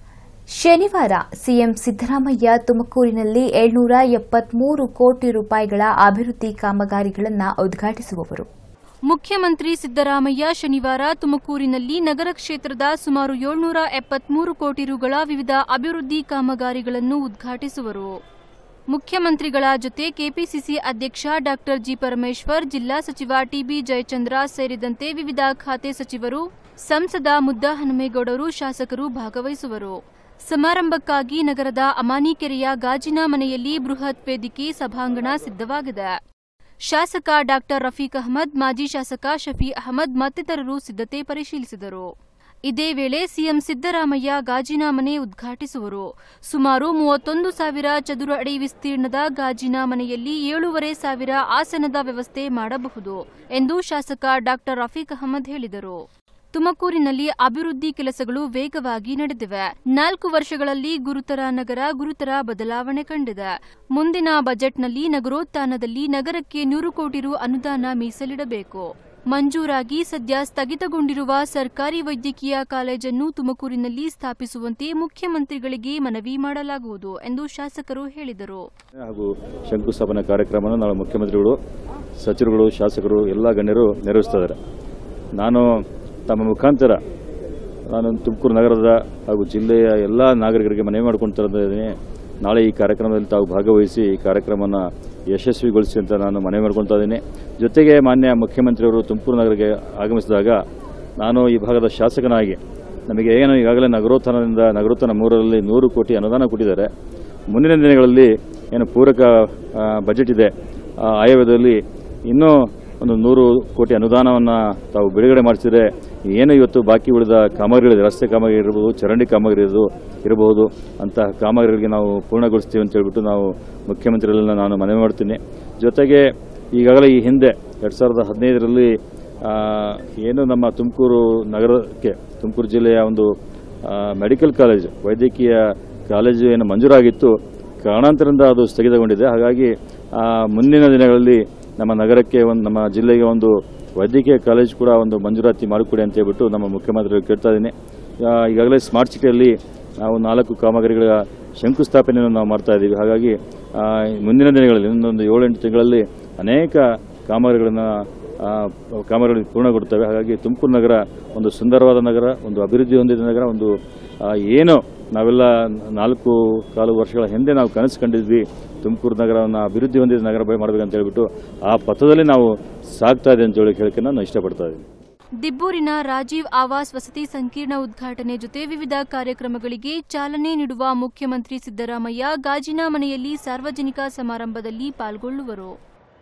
ಶನಿವಾರ ಸಿಎಂ ಸಿದ್ದರಾಮಯ್ಯ ತುಮಕೂರಿನಲ್ಲಿ ಏಳ್ನೂರ ಎಪ್ಪತ್ಮೂರು ಕೋಟಿ ರೂಪಾಯಿಗಳ ಅಭಿವೃದ್ಧಿ ಕಾಮಗಾರಿಗಳನ್ನು ಉದ್ಘಾಟಿಸುವವರು ಮುಖ್ಯಮಂತ್ರಿ ಸಿದ್ದರಾಮಯ್ಯ ಶನಿವಾರ ತುಮಕೂರಿನಲ್ಲಿ ನಗರ ಕ್ಷೇತ್ರದ ಸುಮಾರು ಏಳ್ನೂರ ಎಪ್ಪತ್ಮೂರು ಕೋಟಿ ರುಗಳ ವಿವಿಧ ಅಭಿವೃದ್ಧಿ ಕಾಮಗಾರಿಗಳನ್ನು ಉದ್ಘಾಟಿಸುವರು ಮುಖ್ಯಮಂತ್ರಿಗಳ ಜೊತೆ ಕೆಪಿಸಿಸಿ ಅಧ್ಯಕ್ಷ ಡಾ ಜಿ ಪರಮೇಶ್ವರ್ ಜಿಲ್ಲಾ ಸಚಿವ ಟಿಬಿ ಜಯಚಂದ್ರ ಸೇರಿದಂತೆ ವಿವಿಧ ಖಾತೆ ಸಚಿವರು ಸಂಸದ ಮುದ್ದಹನುಮೇಗೌಡರು ಶಾಸಕರು ಭಾಗವಹಿಸುವರು ಸಮಾರಂಭಕ್ಕಾಗಿ ನಗರದ ಅಮಾನಿಕೆರೆಯ ಗಾಜಿನ ಮನೆಯಲ್ಲಿ ಬೃಹತ್ ವೇದಿಕೆ ಸಭಾಂಗಣ ಸಿದ್ದವಾಗಿದೆ ಶಾಸಕ ಡಾಕ್ಟರ್ ರಫೀಕ್ ಅಹಮದ್ ಮಾಜಿ ಶಾಸಕ ಶಫಿ ಅಹಮದ್ ಮತ್ತಿತರರು ಸಿದ್ದತೆ ಪರಿಶೀಲಿಸಿದರು ಇದೇ ವೇಳೆ ಸಿಎಂ ಸಿದ್ದರಾಮಯ್ಯ ಗಾಜಿನ ಮನೆ ಉದ್ಘಾಟಿಸುವರು ಸುಮಾರು ಮೂವತ್ತೊಂದು ಸಾವಿರ ಚದುರ ಅಡಿ ವಿಸ್ತೀರ್ಣದ ಗಾಜಿನ ಮನೆಯಲ್ಲಿ ಏಳೂವರೆ ಸಾವಿರ ಆಸನದ ವ್ಯವಸ್ಥೆ ಮಾಡಬಹುದು ಎಂದು ಶಾಸಕ ಡಾಕ್ಟರ್ ರಫೀಕ್ ಅಹಮದ್ ಹೇಳಿದರು ತುಮಕೂರಿನಲ್ಲಿ ಅಭಿವೃದ್ಧಿ ಕೆಲಸಗಳು ವೇಗವಾಗಿ ನಡೆದಿವೆ ನಾಲ್ಕು ವರ್ಷಗಳಲ್ಲಿ ಗುರುತರ ನಗರ ಗುರುತರ ಬದಲಾವಣೆ ಕಂಡಿದೆ ಮುಂದಿನ ಬಜೆಟ್ನಲ್ಲಿ ನಗರೋತ್ಥಾನದಲ್ಲಿ ನಗರಕ್ಕೆ ನೂರು ಕೋಟಿ ರು ಅನುದಾನ ಮೀಸಲಿಡಬೇಕು ಮಂಜೂರಾಗಿ ಸದ್ಯ ಸ್ಥಗಿತಗೊಂಡಿರುವ ಸರ್ಕಾರಿ ವೈದ್ಯಕೀಯ ಕಾಲೇಜನ್ನು ತುಮಕೂರಿನಲ್ಲಿ ಸ್ಥಾಪಿಸುವಂತೆ ಮುಖ್ಯಮಂತ್ರಿಗಳಿಗೆ ಮನವಿ ಮಾಡಲಾಗುವುದು ಎಂದು ಶಾಸಕರು ಹೇಳಿದರು ಹಾಗೂ ಶಂಕುಸ್ಥಾಪನಾ ಕಾರ್ಯಕ್ರಮವನ್ನು ನಾಳೆ ಮುಖ್ಯಮಂತ್ರಿಗಳು ಸಚಿವರುಗಳು ಶಾಸಕರು ಎಲ್ಲ ಗಣ್ಯರು ನೆರವೇರಿಸ್ತಿದ್ದಾರೆ ನಾನು ತಮ್ಮ ಮುಖಾಂತರ ನಾನು ತುಮಕೂರು ನಗರದ ಹಾಗೂ ಜಿಲ್ಲೆಯ ಎಲ್ಲ ನಾಗರಿಕರಿಗೆ ಮನವಿ ಮಾಡ್ಕೊಳ್ತಾ ಇದ್ದೀನಿ ನಾಳೆ ಈ ಕಾರ್ಯಕ್ರಮದಲ್ಲಿ ತಾವು ಭಾಗವಹಿಸಿ ಈ ಕಾರ್ಯಕ್ರಮವನ್ನು ಯಶಸ್ವಿಗೊಳಿಸಿ ಅಂತ ನಾನು ಮನವಿ ಮಾಡ್ಕೊಳ್ತಾ ಇದ್ದೀನಿ ಜೊತೆಗೆ ಮಾನ್ಯ ಮುಖ್ಯಮಂತ್ರಿಯವರು ತುಮಕೂರು ನಗರಕ್ಕೆ ಆಗಮಿಸಿದಾಗ ನಾನು ಈ ಭಾಗದ ಶಾಸಕನಾಗಿ ನಮಗೆ ಏನು ಈಗಾಗಲೇ ನಗರೋತ್ಥಾನದಿಂದ ನಗರೋತ್ಥಾನ ಮೂರರಲ್ಲಿ ನೂರು ಕೋಟಿ ಅನುದಾನ ಕೊಟ್ಟಿದ್ದಾರೆ ಮುಂದಿನ ದಿನಗಳಲ್ಲಿ ಏನು ಪೂರಕ ಆ, ಬಜೆಟ್ ಇದೆ ಆ ಆಯವ್ಯಯದಲ್ಲಿ ಇನ್ನೂ ಒಂದು ನೂರು ಕೋಟಿ ಅನುದಾನವನ್ನು ತಾವು ಬಿಡುಗಡೆ ಮಾಡಿಸಿದರೆ ಏನು ಇವತ್ತು ಬಾಕಿ ಉಳಿದ ಕಾಮಗಾರಿಗಳಿದೆ ರಸ್ತೆ ಕಾಮಗಾರಿ ಇರಬಹುದು ಚರಂಡಿ ಕಾಮಗಾರಿ ಇರೋದು ಇರಬಹುದು ಅಂತಹ ಕಾಮಗಾರಿಗಳಿಗೆ ನಾವು ಪೂರ್ಣಗೊಳಿಸ್ತೀವಿ ಅಂತ ಹೇಳ್ಬಿಟ್ಟು ನಾವು ಮುಖ್ಯಮಂತ್ರಿಗಳನ್ನ ನಾನು ಮನವಿ ಮಾಡ್ತೀನಿ ಜೊತೆಗೆ ಈಗಾಗಲೇ ಈ ಹಿಂದೆ ಎರಡು ಸಾವಿರದ ಹದಿನೈದರಲ್ಲಿ ಆ, ಏನು ನಮ್ಮ ತುಮಕೂರು ನಗರಕ್ಕೆ ತುಮಕೂರು ಜಿಲ್ಲೆಯ ಒಂದು ಆ, ಮೆಡಿಕಲ್ ಕಾಲೇಜು ವೈದ್ಯಕೀಯ ಕಾಲೇಜು ಏನು ಮಂಜೂರಾಗಿತ್ತು ಕಾರಣಾಂತರದಿಂದ ಅದು ಸ್ಥಗಿತಗೊಂಡಿದೆ ಹಾಗಾಗಿ ಆ, ಮುಂದಿನ ದಿನಗಳಲ್ಲಿ ನಮ್ಮ ನಗರಕ್ಕೆ ಒಂದು ನಮ್ಮ ಜಿಲ್ಲೆಗೆ ಒಂದು ವೈದ್ಯಕೀಯ ಕಾಲೇಜು ಕೂಡ ಒಂದು ಮಂಜೂರಾತಿ ಮಾಡಿಕೊಡಿ ಅಂತ ಹೇಳ್ಬಿಟ್ಟು ನಮ್ಮ ಮುಖ್ಯಮಂತ್ರಿಗಳು ಕೇಳ್ತಾ ಇದ್ದೀನಿ ಆ, ಈಗಾಗಲೇ ಸ್ಮಾರ್ಟ್ ಸಿಟಿಯಲ್ಲಿ ನಾವು ನಾಲ್ಕು ಕಾಮಗಾರಿಗಳ ಶಂಕುಸ್ಥಾಪನೆಯನ್ನು ನಾವು ಮಾಡ್ತಾ ಇದ್ದೀವಿ ಹಾಗಾಗಿ ಆ, ಮುಂದಿನ ದಿನಗಳಲ್ಲಿ ಇನ್ನೊಂದು ಏಳೆಂಟು ತಿಂಗಳಲ್ಲಿ ಅನೇಕ ಕಾಮಗಾರಿಗಳನ್ನು ಆ, ಕಾಮಗಾರಿಗಳು ಪೂರ್ಣಗೊಳ್ಳುತ್ತವೆ ಹಾಗಾಗಿ ತುಮಕೂರು ನಗರ ಒಂದು ಸುಂದರವಾದ ನಗರ ಒಂದು ಅಭಿವೃದ್ಧಿ ಹೊಂದಿದ ನಗರ ಒಂದು ಆ, ಏನು ನಾವೆಲ್ಲ ನಾಲ್ಕು ಕಾಲು ವರ್ಷಗಳ ಹಿಂದೆ ನಾವು ಕನಸು ಕಂಡಿದ್ವಿ ತುಮಕೂರು ನಗರವನ್ನು ಅಭಿವೃದ್ಧಿ ಹೊಂದಿದ ನಗರ ಮಾಡಬೇಕಂತ ಹೇಳ್ಬಿಟ್ಟು ಆ ಪಥದಲ್ಲಿ ನಾವು ಸಾಗ್ತಾ ಇದೆ ಅಂತ ಹೇಳಿ ಹೇಳಕ್ಕೆ ನಾನು ಇಷ್ಟಪಡ್ತಾ ಇದ್ದೀನಿ ದಿಬ್ಬೂರಿನ ರಾಜೀವ್ ಆವಾಸ್ ವಸತಿ ಸಂಕೀರ್ಣ ಉದ್ಘಾಟನೆ ಜೊತೆ ವಿವಿಧ ಕಾರ್ಯಕ್ರಮಗಳಿಗೆ ಚಾಲನೆ ನೀಡುವ ಮುಖ್ಯಮಂತ್ರಿ ಸಿದ್ದರಾಮಯ್ಯ ಗಾಜಿನ ಮನೆಯಲ್ಲಿ ಸಾರ್ವಜನಿಕ ಸಮಾರಂಭದಲ್ಲಿ ಪಾಲ್ಗೊಳ್ಳುವರು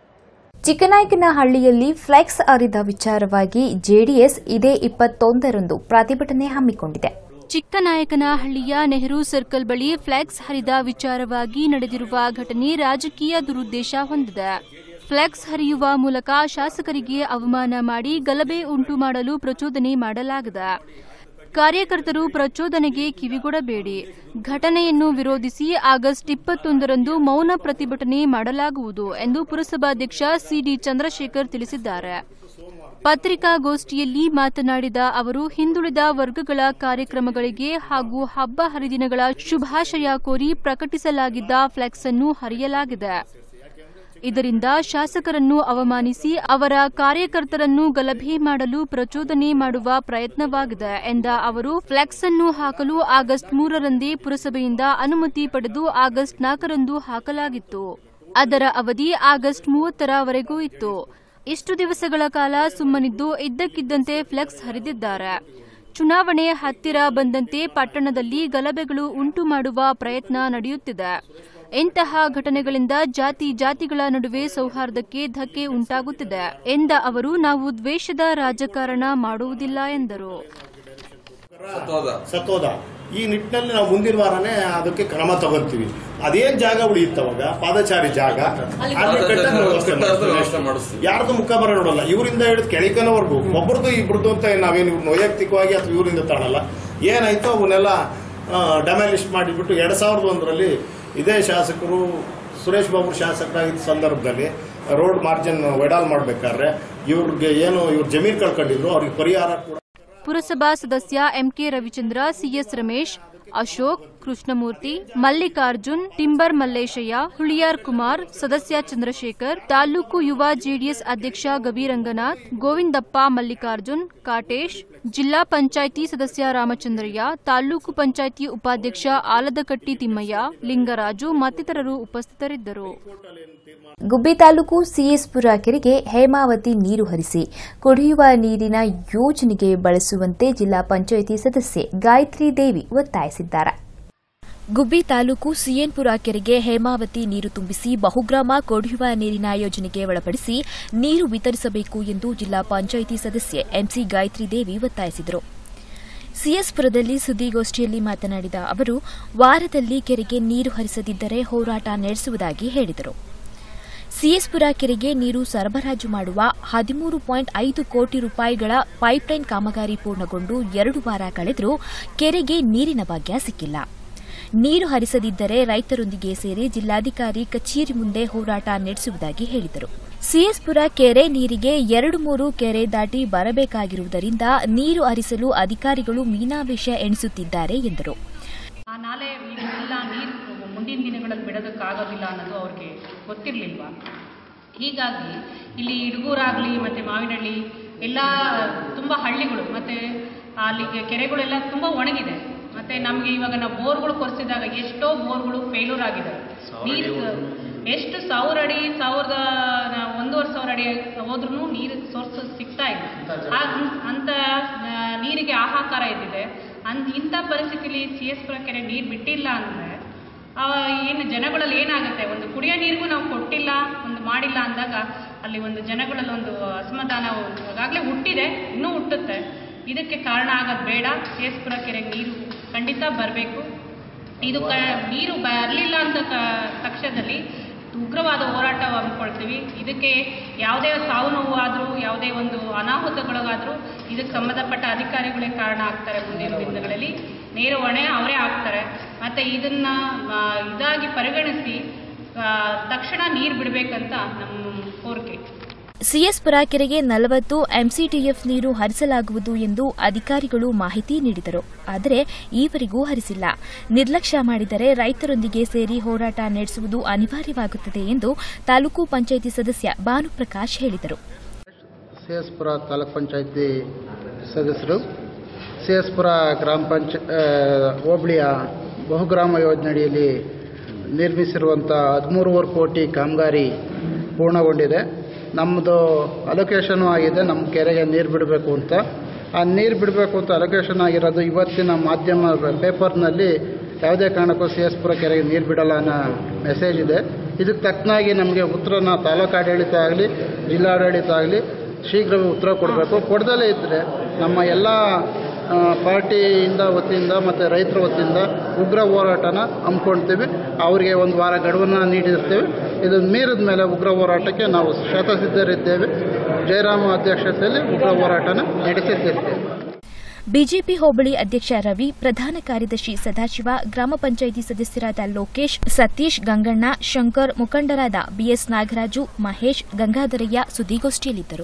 ಚಿಕ್ಕನಾಯಕನಹಳ್ಳಿಯಲ್ಲಿ ಫ್ಲೆಕ್ಸ್ ಅರಿದ ವಿಚಾರವಾಗಿ ಜೆಡಿಎಸ್ ಇದೇ ಇಪ್ಪತ್ತೊಂದರಂದು ಪ್ರತಿಭಟನೆ ಹಮ್ಮಿಕೊಂಡಿದೆ ಚಿಕ್ಕನಾಯಕನಹಳ್ಳಿಯ ನೆಹರು ಸರ್ಕಲ್ ಬಳಿ ಫ್ಲೆಕ್ಸ್ ಹರಿದ ವಿಚಾರವಾಗಿ ನಡೆದಿರುವ ಘಟನೆ ರಾಜಕೀಯ ದುರುದ್ದೇಶ ಹೊಂದಿದೆ ಫ್ಲೆಕ್ಸ್ ಹರಿಯುವ ಮೂಲಕ ಶಾಸಕರಿಗೆ ಅವಮಾನ ಮಾಡಿ ಗಲಭೆ ಉಂಟು ಮಾಡಲು ಪ್ರಚೋದನೆ ಮಾಡಲಾಗಿದೆ ಕಾರ್ಯಕರ್ತರು ಪ್ರಚೋದನೆಗೆ ಕಿವಿಗೊಡಬೇಡಿ ಘಟನೆಯನ್ನು ವಿರೋಧಿಸಿ ಆಗಸ್ಟ್ ಇಪ್ಪತ್ತೊಂದರಂದು ಮೌನ ಪ್ರತಿಭಟನೆ ಮಾಡಲಾಗುವುದು ಎಂದು ಪುರಸಭಾಧ್ಯಕ್ಷ ಸಿಡಿ ಚಂದ್ರಶೇಖರ್ ತಿಳಿಸಿದ್ದಾರೆ ಪತ್ರಿಕಾಗೋಷ್ಠಿಯಲ್ಲಿ ಮಾತನಾಡಿದ ಅವರು ಹಿಂದುಳಿದ ವರ್ಗಗಳ ಕಾರ್ಯಕ್ರಮಗಳಿಗೆ ಹಾಗೂ ಹಬ್ಬ ಹರಿದಿನಗಳ ಶುಭಾಶಯ ಕೋರಿ ಪ್ರಕಟಿಸಲಾಗಿದ್ದ ಫ್ಲೆಕ್ಸ್ ಅನ್ನು ಹರಿಯಲಾಗಿದೆ ಇದರಿಂದ ಶಾಸಕರನ್ನು ಅವಮಾನಿಸಿ ಅವರ ಕಾರ್ಯಕರ್ತರನ್ನು ಗಲಭೆ ಮಾಡಲು ಪ್ರಚೋದನೆ ಮಾಡುವ ಪ್ರಯತ್ನವಾಗಿದೆ ಎಂದ ಅವರು ಫ್ಲೆಕ್ಸ್ ಅನ್ನು ಹಾಕಲು ಆಗಸ್ಟ್ ಮೂರರಂದೇ ಪುರಸಭೆಯಿಂದ ಅನುಮತಿ ಪಡೆದು ಆಗಸ್ಟ್ ನಾಲ್ಕರಂದು ಹಾಕಲಾಗಿತ್ತು ಅದರ ಅವಧಿ ಆಗಸ್ಟ್ ಮೂವತ್ತರವರೆಗೂ ಇತ್ತು ಇಷ್ಟು ದಿವಸಗಳ ಕಾಲ ಸುಮ್ಮನಿದ್ದು ಇದ್ದಕ್ಕಿದ್ದಂತೆ ಫ್ಲೆಕ್ಸ್ ಹರಿದಿದ್ದಾರೆ ಚುನಾವಣೆ ಹತ್ತಿರ ಬಂದಂತೆ ಪಟ್ಟಣದಲ್ಲಿ ಗಲಭೆಗಳು ಉಂಟು ಮಾಡುವ ಪ್ರಯತ್ನ ನಡೆಯುತ್ತಿದೆ ಇಂತಹ ಘಟನೆಗಳಿಂದ ಜಾತಿ ಜಾತಿಗಳ ನಡುವೆ ಸೌಹಾರ್ದಕ್ಕೆ ಧಕ್ಕೆ ಉಂಟಾಗುತ್ತಿದೆ ಎಂದ ಅವರು ನಾವು ದ್ವೇಷದ ರಾಜಕಾರಣ ಮಾಡುವುದಿಲ್ಲ ಎಂದರು ಸತ್ತೋದ ಈ ನಿಟ್ಟಿನಲ್ಲಿ ನಾವು ಮುಂದಿನ ವಾರನೇ ಅದಕ್ಕೆ ಕ್ರಮ ತಗೊಂತೀವಿ ಅದೇನ್ ಜಾಗ ಉಳಿಯುತ್ತವಾಗ ಪಾದಚಾರಿ ಜಾಗ ಅಲ್ಲಿ ಕಟ್ಟನ್ನು ವ್ಯವಸ್ಥೆ ಮಾಡ್ತೀವಿ. ಯಾರ್ದು ಮುಖ ಬರ ನೋಡಲ್ಲ ಇವರಿಂದ ಹಿಡಿದು ಕೆಳಕನವರೆಗೂ ಒಬ್ಬರದು ಇಬ್ಬರದು ಅಂತ ನಾವೇನು ಇವ್ರನ್ನ ವೈಯಕ್ತಿಕವಾಗಿ ಅಥವಾ ಇವರಿಂದ ತಾಣಲ್ಲ ಏನಾಯ್ತೋ ಅವನ್ನೆಲ್ಲ ಡೆಮಾಲಿಸ್ಟ್ ಮಾಡಿಬಿಟ್ಟು ಎರಡ್ ಸಾವಿರದ ಒಂದರಲ್ಲಿ ಇದೇ ಶಾಸಕರು ಸುರೇಶ್ ಬಾಬು ಶಾಸಕರಾಗಿದ್ದ ಸಂದರ್ಭದಲ್ಲಿ ರೋಡ್ ಮಾರ್ಜಿನ್ ವೈಡಾಲ್ ಮಾಡ್ಬೇಕಾದ್ರೆ ಇವ್ರಿಗೆ ಏನು ಇವ್ರ ಜಮೀನ್ ಕಳ್ಕೊಂಡಿದ್ರು ಅವ್ರಿಗೆ ಪರಿಹಾರ ಕೂಡ ಪುರಸಭಾ ಸದಸ್ಯ MK Ravichandra CS Ramesh Ashok Krishnamurthy Mallikarjun timber Malleshaiah Huliyar Kumar ಸದಸ್ಯ ಚಂದ್ರಶೇಖರ್ ತಾಲೂಕು ಯುವ ಜೆಡಿಎಸ್ ಅಧ್ಯಕ್ಷ ಗವಿರಂಗನಾಥ್ ಗೋವಿಂದಪ್ಪ ಮಲ್ಲಿಕಾರ್ಜುನ್ ಕಾಟೇಶ್ ಜಿಲ್ಲಾ ಪಂಚಾಯಿತಿ ಸದಸ್ಯ ರಾಮಚಂದ್ರಯ್ಯ ತಾಲೂಕು ಪಂಚಾಯಿತಿ ಉಪಾಧ್ಯಕ್ಷ ಆಲದಕಟ್ಟಿ ತಿಮ್ಮಯ್ಯ ಲಿಂಗರಾಜು ಮತ್ತಿತರರು ಉಪಸ್ಥಿತರಿದ್ದರು ಗುಬ್ಬಿ ತಾಲೂಕು ಸಿಎಸ್ಪುರ ಕೆರೆಗೆ ಹೇಮಾವತಿ ನೀರು ಹರಿಸಿ ಕುಡಿಯುವ ನೀರಿನ ಯೋಜನೆಗೆ ಬಳಸುವಂತೆ ಜಿಲ್ಲಾ ಪಂಚಾಯಿತಿ ಸದಸ್ಯೆ ಗಾಯತ್ರಿ ದೇವಿ ಒತ್ತಾಯಿಸಿದ್ದಾರೆ ಗುಬ್ಬಿ ತಾಲೂಕು ಸಿಎನ್ಪುರ ಕೆರೆಗೆ ಹೇಮಾವತಿ ನೀರು ತುಂಬಿಸಿ ಬಹುಗ್ರಾಮ ಕುಡಿಯುವ ನೀರಿನ ಯೋಜನೆಗೆ ಒಳಪಡಿಸಿ ನೀರು ವಿತರಿಸಬೇಕು ಎಂದು ಜಿಲ್ಲಾ ಪಂಚಾಯಿತಿ ಸದಸ್ಯೆ ಎಂಸಿ ಗಾಯತ್ರಿ ದೇವಿ ಒತ್ತಾಯಿಸಿದರು ಸಿಎಸ್ಪುರದಲ್ಲಿ ಸುದ್ದಿಗೋಷ್ಠಿಯಲ್ಲಿ ಮಾತನಾಡಿದ ಅವರು ವಾರದಲ್ಲಿ ಕೆರೆಗೆ ನೀರು ಹರಿಸದಿದ್ದರೆ ಹೋರಾಟ ನಡೆಸುವುದಾಗಿ ಹೇಳಿದರು ಸಿಎಸ್ಪುರ ಕೆರೆಗೆ ನೀರು ಸರಬರಾಜು ಮಾಡುವ ಹದಿಮೂರು ಪಾಯಿಂಟ್ ಐದು ಕೋಟಿ ರೂಪಾಯಿಗಳ ಪೈಪ್ಲೈನ್ ಕಾಮಗಾರಿ ಪೂರ್ಣಗೊಂಡು ಎರಡು ವಾರ ಕಳೆದರೂ ಕೆರೆಗೆ ನೀರಿನ ಭಾಗ್ಯ ಸಿಕ್ಕಿಲ್ಲ ನೀರು ಹರಿಸದಿದ್ದರೆ ರೈತರೊಂದಿಗೆ ಸೇರಿ ಜಿಲ್ಲಾಧಿಕಾರಿ ಕಚೇರಿ ಮುಂದೆ ಹೋರಾಟ ನಡೆಸುವುದಾಗಿ ಹೇಳಿದರು ಸಿಎಸ್ಪುರ ಕೆರೆ ನೀರಿಗೆ ಎರಡು ಮೂರು ಕೆರೆ ದಾಟಿ ಬರಬೇಕಾಗಿರುವುದರಿಂದ ನೀರು ಹರಿಸಲು ಅಧಿಕಾರಿಗಳು ಮೀನಾವೇಶ ಎಣಿಸುತ್ತಿದ್ದಾರೆ ಎಂದರು ಆ ನಾಲೆ ಇಲ್ಲ ನೀರು ಮುಂದಿನ ದಿನಗಳಲ್ಲಿ ಬಿಡೋದಕ್ಕಾಗೋದಿಲ್ಲ ಅನ್ನೋದು ಅವ್ರಿಗೆ ಗೊತ್ತಿರಲಿಲ್ವ ಹೀಗಾಗಿ ಇಲ್ಲಿ ಇಡುಗೂರಾಗಲಿ ಮತ್ತು ಮಾವಿನಹಳ್ಳಿ ಎಲ್ಲ ತುಂಬ ಹಳ್ಳಿಗಳು ಮತ್ತು ಅಲ್ಲಿಗೆ ಕೆರೆಗಳೆಲ್ಲ ತುಂಬ ಒಣಗಿದೆ ಮತ್ತು ನಮಗೆ ಇವಾಗ ನಾವು ಬೋರ್ಗಳು ಕೊರೆಸಿದಾಗ ಎಷ್ಟೋ ಬೋರ್ಗಳು ಫೇಲ್ಯೂರ್ ಆಗಿದೆ ನೀರು ಎಷ್ಟು ಸಾವಿರ ಅಡಿ ಸಾವಿರದ ನಾ- ಒಂದೂವರೆ ಸಾವಿರ ಅಡಿ ಹೋದ್ರೂ ನೀರು ಸೋರ್ಸ್ ಸಿಗ್ತಾ ಇಲ್ಲ ಆ- ಅಂತ ಆ, ನೀರಿಗೆ ಹಾಹಾಕಾರ ಇದ್ದಿದೆ ಅಂತ ಇಂಥ ಪರಿಸ್ಥಿತಿಲಿ ಸಿ ಎಸ್ ಪುರ ಕೆರೆ ನೀರು ಬಿಟ್ಟಿಲ್ಲ ಅಂದರೆ ಏನು ಜನಗಳಲ್ಲಿ ಏನಾಗುತ್ತೆ ಒಂದು ಕುಡಿಯೋ ನೀರಿಗೂ ನಾವು ಕೊಟ್ಟಿಲ್ಲ ಒಂದು ಮಾಡಿಲ್ಲ ಅಂದಾಗ ಅಲ್ಲಿ ಒಂದು ಜನಗಳಲ್ಲಿ ಒಂದು ಅಸಮಾಧಾನ ಈಗಾಗಲೇ ಹುಟ್ಟಿದೆ ಇನ್ನೂ ಹುಟ್ಟುತ್ತೆ ಇದಕ್ಕೆ ಕಾರಣ ಆಗೋದು ಬೇಡ ಸಿ ಎಸ್ ಪುರ ಕೆರೆಗೆ ನೀರು ಖಂಡಿತ ಬರಬೇಕು ಇದು ಕ ನೀರು ಬರಲಿಲ್ಲ ಅಂತ ಕ- ಪಕ್ಷದಲ್ಲಿ ಉಗ್ರವಾದ ಹೋರಾಟ ಹಮ್ಮಿಕೊಳ್ತೀವಿ ಇದಕ್ಕೆ ಯಾವುದೇ ಸಾವು ನೋವು ಆದರೂ ಯಾವುದೇ ಒಂದು ಅನಾಹುತಗಳಿಗಾದರೂ ಇದಕ್ಕೆ ಸಂಬಂಧಪಟ್ಟ ಅಧಿಕಾರಿಗಳೇ ಕಾರಣ ಆಗ್ತಾರೆ ಮುಂದಿನ ದಿನಗಳಲ್ಲಿ ನೇರ ಹೊಣೆ ಅವರೇ ಆಗ್ತಾರೆ ಮತ್ತು ಇದನ್ನ ಆ, ಇದಾಗಿ ಪರಿಗಣಿಸಿ ಆ, ತಕ್ಷಣ ನೀರು ಬಿಡಬೇಕಂತ ನಮ್ಮ ಕೋರಿಕೆ ಸಿಎಸ್ಪುರ ಕೆರೆಗೆ ನಲವತ್ತು ಎಂಸಿಟಿಎಫ್ ನೀರು ಹರಿಸಲಾಗುವುದು ಎಂದು ಅಧಿಕಾರಿಗಳು ಮಾಹಿತಿ ನೀಡಿದರು ಆದರೆ ಈವರೆಗೂ ಹರಿಸಿಲ್ಲ ನಿರ್ಲಕ್ಷ್ಯ ಮಾಡಿದರೆ ರೈತರೊಂದಿಗೆ ಸೇರಿ ಹೋರಾಟ ನಡೆಸುವುದು ಅನಿವಾರ್ಯವಾಗುತ್ತದೆ ಎಂದು ತಾಲೂಕು ಪಂಚಾಯಿತಿ ಸದಸ್ಯ ಭಾನುಪ್ರಕಾಶ್ ಹೇಳಿದರು ಸಿಎಸ್ಪುರ ತಾಲೂಕ್ ಪಂಚಾಯತಿ ಸದಸ್ಯರು ಸಿಎಸ್ಪುರ ಗ್ರಾಮ ಪಂಚ ಆ, ಹೋಬಳಿಯ ಬಹುಗ್ರಾಮ ಯೋಜನೆಯಡಿಯಲ್ಲಿ ನಿರ್ಮಿಸಿರುವಂಥ ಹದಿಮೂರುವರೆ ಕೋಟಿ ಕಾಮಗಾರಿ ಪೂರ್ಣಗೊಂಡಿದೆ ನಮ್ಮದು ಅಲೊಕೇಶನ್ ಆಗಿದೆ ನಮ್ಮ ಕೆರೆಗೆ ನೀರು ಬಿಡಬೇಕು ಅಂತ ಆ ನೀರು ಬಿಡಬೇಕು ಅಂತ ಅಲೊಕೇಶನ್ ಆಗಿರೋದು ಇವತ್ತಿನ ಮಾಧ್ಯಮ ಪೇಪರ್ನಲ್ಲಿ ಯಾವುದೇ ಕಾರಣಕ್ಕೂ ಸಿ ಎಸ್ ಪುರ ಕೆರೆಗೆ ನೀರು ಬಿಡಲ್ಲ ಅನ್ನೋ ಮೆಸೇಜ್ ಇದೆ ಇದಕ್ಕೆ ತಕ್ಕನಾಗಿ ನಮಗೆ ಉತ್ತರನ ತಾಲೂಕು ಆಡಳಿತ ಆಗಲಿ ಜಿಲ್ಲಾಡಳಿತ ಆಗಲಿ ಶೀಘ್ರವೇ ಉತ್ತರ ಕೊಡಬೇಕು ಕೊಡದಲ್ಲೇ ಇದ್ದರೆ ನಮ್ಮ ಎಲ್ಲ ಆ, ಪಾರ್ಟಿಯಿಂದ ವತಿಯಿಂದ ಮತ್ತು ರೈತರ ವತಿಯಿಂದ ಉಗ್ರ ಹೋರಾಟನ ಹಮ್ಮಿಕೊಳ್ತೀವಿ ಅವರಿಗೆ ಒಂದು ವಾರ ಗಡುವನ್ನು ನೀಡಿರ್ತೇವೆ ಇದನ್ನು ಮೀರಿದ ಮೇಲೆ ಉಗ್ರ ಹೋರಾಟಕ್ಕೆ ನಾವು ಶತಸಿದ್ಧರಿದ್ದೇವೆ ಜಯರಾಮ ಅಧ್ಯಕ್ಷತೆಯಲ್ಲಿ ಉಗ್ರ ಹೋರಾಟನ ನಡೆಸುತ್ತಿರ್ತೇವೆ ಬಿಜೆಪಿ ಹೋಬಳಿ ಅಧ್ಯಕ್ಷ ರವಿ ಪ್ರಧಾನ ಕಾರ್ಯದರ್ಶಿ ಸದಾಶಿವ ಗ್ರಾಮ ಪಂಚಾಯಿತಿ ಸದಸ್ಯರಾದ ಲೋಕೇಶ್ ಸತೀಶ್ ಗಂಗಣ್ಣ ಶಂಕರ್ ಮುಖಂಡರಾದ ಬಿಎಸ್ ನಾಗರಾಜು ಮಹೇಶ್ ಗಂಗಾಧರಯ್ಯ ಸುದ್ದಿಗೋಷ್ಠಿಯಲ್ಲಿದ್ದರು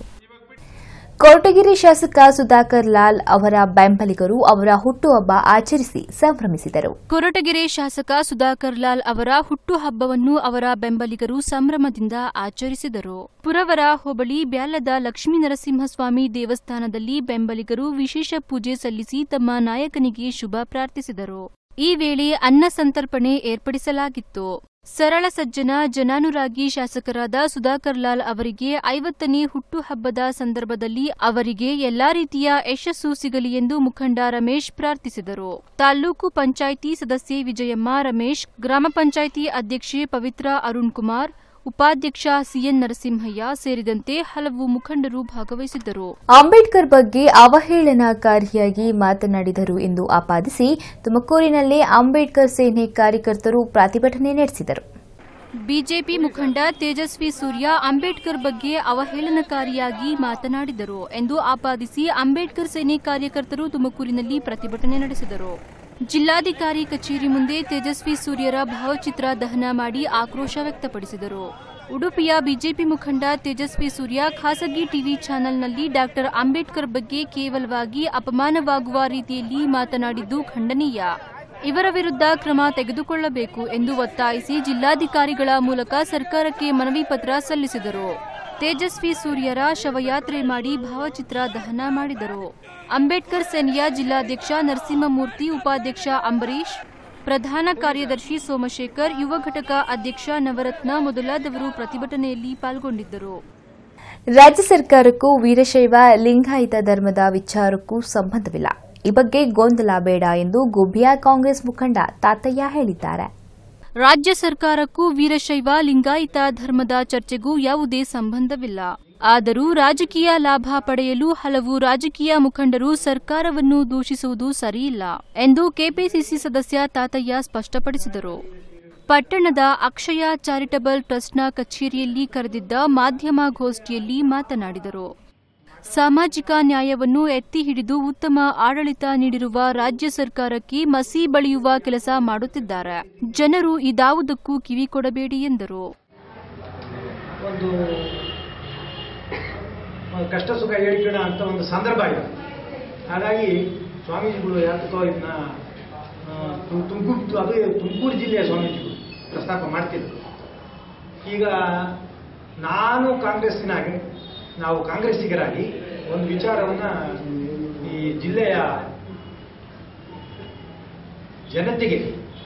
ಕೊರಟಗೆರೆ ಶಾಸಕ ಸುಧಾಕರ್ ಲಾಲ್ ಅವರ ಬೆಂಬಲಿಗರು ಅವರ ಹುಟ್ಟುಹಬ್ಬ ಆಚರಿಸಿ ಸಂಭ್ರಮಿಸಿದರು ಕೊರಟಗೆರೆ ಶಾಸಕ ಸುಧಾಕರ್ ಲಾಲ್ ಅವರ ಹುಟ್ಟುಹಬ್ಬವನ್ನು ಅವರ ಬೆಂಬಲಿಗರು ಸಂಭ್ರಮದಿಂದ ಆಚರಿಸಿದರು ಪುರವರ ಹೋಬಳಿ ಬ್ಯಾಲದ ಲಕ್ಷ್ಮೀ ನರಸಿಂಹಸ್ವಾಮಿ ದೇವಸ್ಥಾನದಲ್ಲಿ ಬೆಂಬಲಿಗರು ವಿಶೇಷ ಪೂಜೆ ಸಲ್ಲಿಸಿ ತಮ್ಮ ನಾಯಕನಿಗೆ ಶುಭ ಪ್ರಾರ್ಥಿಸಿದರು ಈ ವೇಳೆ ಅನ್ನ ಸಂತರ್ಪಣೆ ಏರ್ಪಡಿಸಲಾಗಿತ್ತು ಸರಳ ಸಜ್ಜನ ಜನಾನುರಾಗಿ ಶಾಸಕರಾದ ಸುಧಾಕರ್ ಲಾಲ್ ಅವರಿಗೆ ಐವತ್ತನೇ ಹುಟ್ಟುಹಬ್ಬದ ಸಂದರ್ಭದಲ್ಲಿ ಅವರಿಗೆ ಎಲ್ಲಾ ರೀತಿಯ ಯಶಸ್ಸು ಸಿಗಲಿ ಎಂದು ಮುಖಂಡ ರಮೇಶ್ ಪ್ರಾರ್ಥಿಸಿದರು ತಾಲೂಕು ಪಂಚಾಯಿತಿ ಸದಸ್ಯೆ ವಿಜಯಮ್ಮ ರಮೇಶ್ ಗ್ರಾಮ ಪಂಚಾಯಿತಿ ಅಧ್ಯಕ್ಷೆ ಪವಿತ್ರ ಅರುಣ್ ಕುಮಾರ್ ಉಪಾಧ್ಯಕ್ಷ ಸಿಎನ್ ನರಸಿಂಹಯ್ಯ ಸೇರಿದಂತೆ ಹಲವು ಮುಖಂಡರು ಭಾಗವಹಿಸಿದ್ದರು ಅಂಬೇಡ್ಕರ್ ಬಗ್ಗೆ ಅವಹೇಳನಕಾರಿಯಾಗಿ ಮಾತನಾಡಿದರು ಎಂದು ಆಪಾದಿಸಿ ತುಮಕೂರಿನಲ್ಲಿ ಅಂಬೇಡ್ಕರ್ ಸೇನೆ ಕಾರ್ಯಕರ್ತರು ಪ್ರತಿಭಟನೆ ನಡೆಸಿದರು ಬಿಜೆಪಿ ಮುಖಂಡ ತೇಜಸ್ವಿ ಸೂರ್ಯ ಅಂಬೇಡ್ಕರ್ ಬಗ್ಗೆ ಅವಹೇಳನಕಾರಿಯಾಗಿ ಮಾತನಾಡಿದರು ಎಂದು ಆಪಾದಿಸಿ ಅಂಬೇಡ್ಕರ್ ಸೇನೆ ಕಾರ್ಯಕರ್ತರು ತುಮಕೂರಿನಲ್ಲಿ ಪ್ರತಿಭಟನೆ ನಡೆಸಿದರು ಜಿಲ್ಲಾಧಿಕಾರಿ ಕಚೇರಿ ಮುಂದೆ ತೇಜಸ್ವಿ ಸೂರ್ಯರ ಭಾವಚಿತ್ರ ದಹನ ಮಾಡಿ ಆಕ್ರೋಶ ವ್ಯಕ್ತಪಡಿಸಿದರು ಉಡುಪಿಯ ಬಿಜೆಪಿ ಮುಖಂಡ ತೇಜಸ್ವಿ ಸೂರ್ಯ ಖಾಸಗಿ ಟಿವಿ ಚಾನೆಲ್ನಲ್ಲಿ ಡಾಕ್ಟರ್ ಅಂಬೇಡ್ಕರ್ ಬಗ್ಗೆ ಕೇವಲವಾಗಿ ಅಪಮಾನವಾಗುವ ರೀತಿಯಲ್ಲಿ ಮಾತನಾಡಿದ್ದು ಖಂಡನೀಯ ಇವರ ವಿರುದ್ಧ ಕ್ರಮ ತೆಗೆದುಕೊಳ್ಳಬೇಕು ಎಂದು ಒತ್ತಾಯಿಸಿ ಜಿಲ್ಲಾಧಿಕಾರಿಗಳ ಮೂಲಕ ಸರ್ಕಾರಕ್ಕೆ ಮನವಿ ಪತ್ರ ಸಲ್ಲಿಸಿದರು ತೇಜಸ್ವಿ ಸೂರ್ಯರ ಶವಯಾತ್ರೆ ಮಾಡಿ ಭಾವಚಿತ್ರ ದಹನ ಮಾಡಿದರು ಅಂಬೇಡ್ಕರ್ ಸೇನೆಯ ಜಿಲ್ಲಾಧ್ಯಕ್ಷ ನರಸಿಂಹಮೂರ್ತಿ ಉಪಾಧ್ಯಕ್ಷ ಅಂಬರೀಶ್ ಪ್ರಧಾನ ಕಾರ್ಯದರ್ಶಿ ಸೋಮಶೇಖರ್ ಯುವ ಘಟಕ ಅಧ್ಯಕ್ಷ ನವರತ್ನ ಮೊದಲಾದವರು ಪ್ರತಿಭಟನೆಯಲ್ಲಿ ಪಾಲ್ಗೊಂಡಿದ್ದರು ರಾಜ್ಯ ಸರ್ಕಾರಕ್ಕೂ ವೀರಶೈವ ಲಿಂಗಾಯತ ಧರ್ಮದ ವಿಚಾರಕ್ಕೂ ಸಂಬಂಧವಿಲ್ಲ ಈ ಬಗ್ಗೆ ಗೊಂದಲ ಬೇಡ ಎಂದು ಗುಬ್ಬಿಯಾ ಕಾಂಗ್ರೆಸ್ ಮುಖಂಡ ತಾತಯ್ಯ ಹೇಳಿದ್ದಾರೆ ರಾಜ್ಯ ಸರ್ಕಾರಕ್ಕೂ ವೀರಶೈವ ಲಿಂಗಾಯತ ಧರ್ಮದ ಚರ್ಚೆಗೂ ಯಾವುದೇ ಸಂಬಂಧವಿಲ್ಲ ಆದರೂ ರಾಜಕೀಯ ಲಾಭ ಪಡೆಯಲು ಹಲವು ರಾಜಕೀಯ ಮುಖಂಡರು ಸರ್ಕಾರವನ್ನು ದೂಷಿಸುವುದು ಸರಿಯಿಲ್ಲ ಎಂದು ಕೆಪಿಸಿಸಿ ಸದಸ್ಯ ತಾತಯ್ಯ ಸ್ಪಷ್ಟಪಡಿಸಿದರು ಪಟ್ಟಣದ ಅಕ್ಷಯ ಚಾರಿಟಬಲ್ ಟ್ರಸ್ಟ್ನ ಕಚೇರಿಯಲ್ಲಿ ಕರೆದಿದ್ದ ಮಾಧ್ಯಮ ಗೋಷ್ಠಿಯಲ್ಲಿ ಮಾತನಾಡಿದರು ಸಾಮಾಜಿಕ ನ್ಯಾಯವನ್ನು ಎತ್ತಿ ಹಿಡಿದು ಉತ್ತಮ ಆಡಳಿತ ನೀಡಿರುವ ರಾಜ್ಯ ಸರ್ಕಾರಕ್ಕೆ ಮಸಿ ಬಳಿಯುವ ಕೆಲಸ ಮಾಡುತ್ತಿದ್ದಾರೆ ಜನರು ಇದಾವುದಕ್ಕೂ ಕಿವಿ ಕೊಡಬೇಡಿ ಎಂದರು ಒಂದು ಕಷ್ಟ ಸುಖ ಹೇಳಿಕೊಳ್ಳೋ ಅಂತ ಒಂದು ಸಂದರ್ಭ ಇದೆ ಹಾಗಾಗಿ ಸ್ವಾಮೀಜಿಗಳು ಯಾಕೋ ಇದನ್ನ ತುಮಕೂರು ಅದು ತುಮಕೂರು ಜಿಲ್ಲೆಯ ಸ್ವಾಮೀಜಿಗಳು ಪ್ರಸ್ತಾಪ ಮಾಡ್ತಿದ್ರು ಈಗ ನಾನು ಕಾಂಗ್ರೆಸ್ಸಿನಾಗಿ ನಾವು ಕಾಂಗ್ರೆಸ್ಸಿಗರಾಗಿ ಒಂದು ವಿಚಾರವನ್ನ ಈ ಜಿಲ್ಲೆಯ ಜನತೆಗೆ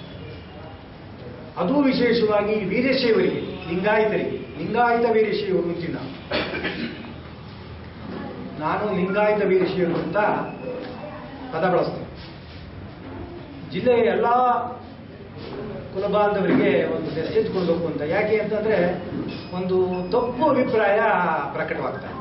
ಅದು ವಿಶೇಷವಾಗಿ ವೀರಶೈವರಿಗೆ ಲಿಂಗಾಯತರಿಗೆ ಲಿಂಗಾಯತ ವೀರಶೈವರು ಅಂತಿಲ್ಲ ನಾನು ಲಿಂಗಾಯತ ವೀರಶೈವರು ಅಂತ ಪದ ಬಳಸ್ತೇನೆ ಜಿಲ್ಲೆಯ ಎಲ್ಲ ಕುಲಬಾಂಧವರಿಗೆ ಒಂದು ಮೆಸೇಜ್ ಕೊಡಬೇಕು ಅಂತ ಯಾಕೆ ಅಂತಂದ್ರೆ ಒಂದು ತಪ್ಪು ಅಭಿಪ್ರಾಯ ಪ್ರಕಟವಾಗ್ತಾ ಇದೆ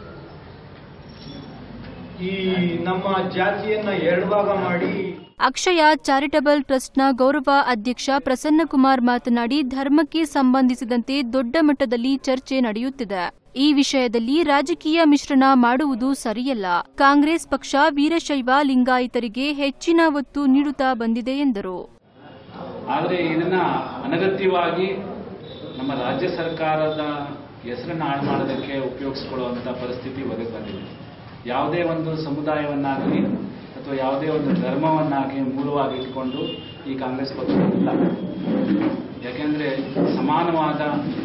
ಈ ನಮ್ಮ ಜಾತಿಯನ್ನ ಎರಡು ಭಾಗ ಮಾಡಿ ಅಕ್ಷಯ ಚಾರಿಟಬಲ್ ಟ್ರಸ್ಟ್ನ ಗೌರವ ಅಧ್ಯಕ್ಷ ಪ್ರಸನ್ನಕುಮಾರ್ ಮಾತನಾಡಿ ಧರ್ಮಕ್ಕೆ ಸಂಬಂಧಿಸಿದಂತೆ ದೊಡ್ಡ ಮಟ್ಟದಲ್ಲಿ ಚರ್ಚೆ ನಡೆಯುತ್ತಿದೆ ಈ ವಿಷಯದಲ್ಲಿ ರಾಜಕೀಯ ಮಿಶ್ರಣ ಮಾಡುವುದು ಸರಿಯಲ್ಲ ಕಾಂಗ್ರೆಸ್ ಪಕ್ಷ ವೀರಶೈವ ಲಿಂಗಾಯತರಿಗೆ ಹೆಚ್ಚಿನ ಒತ್ತು ನೀಡುತ್ತಾ ಬಂದಿದೆ ಎಂದರು ಆದರೆ ಇದನ್ನ ಅನಗತ್ಯವಾಗಿ ನಮ್ಮ ರಾಜ್ಯ ಸರ್ಕಾರದ ಹೆಸರನ್ನು ಹಾಳು ಮಾಡೋದಕ್ಕೆ ಉಪಯೋಗಿಸಿಕೊಳ್ಳುವಂಥ ಪರಿಸ್ಥಿತಿ ಒದಗಿ ಬಂದಿದೆ ಯಾವುದೇ ಒಂದು ಸಮುದಾಯವನ್ನಾಗಲಿ ಅಥವಾ ಯಾವುದೇ ಒಂದು ಧರ್ಮವನ್ನಾಗಿ ಮೂಲವಾಗಿ ಇಟ್ಕೊಂಡು ಈ ಕಾಂಗ್ರೆಸ್ ಪಕ್ಷ ಇಲ್ಲ ಯಾಕೆಂದ್ರೆ ಸಮಾನವಾದ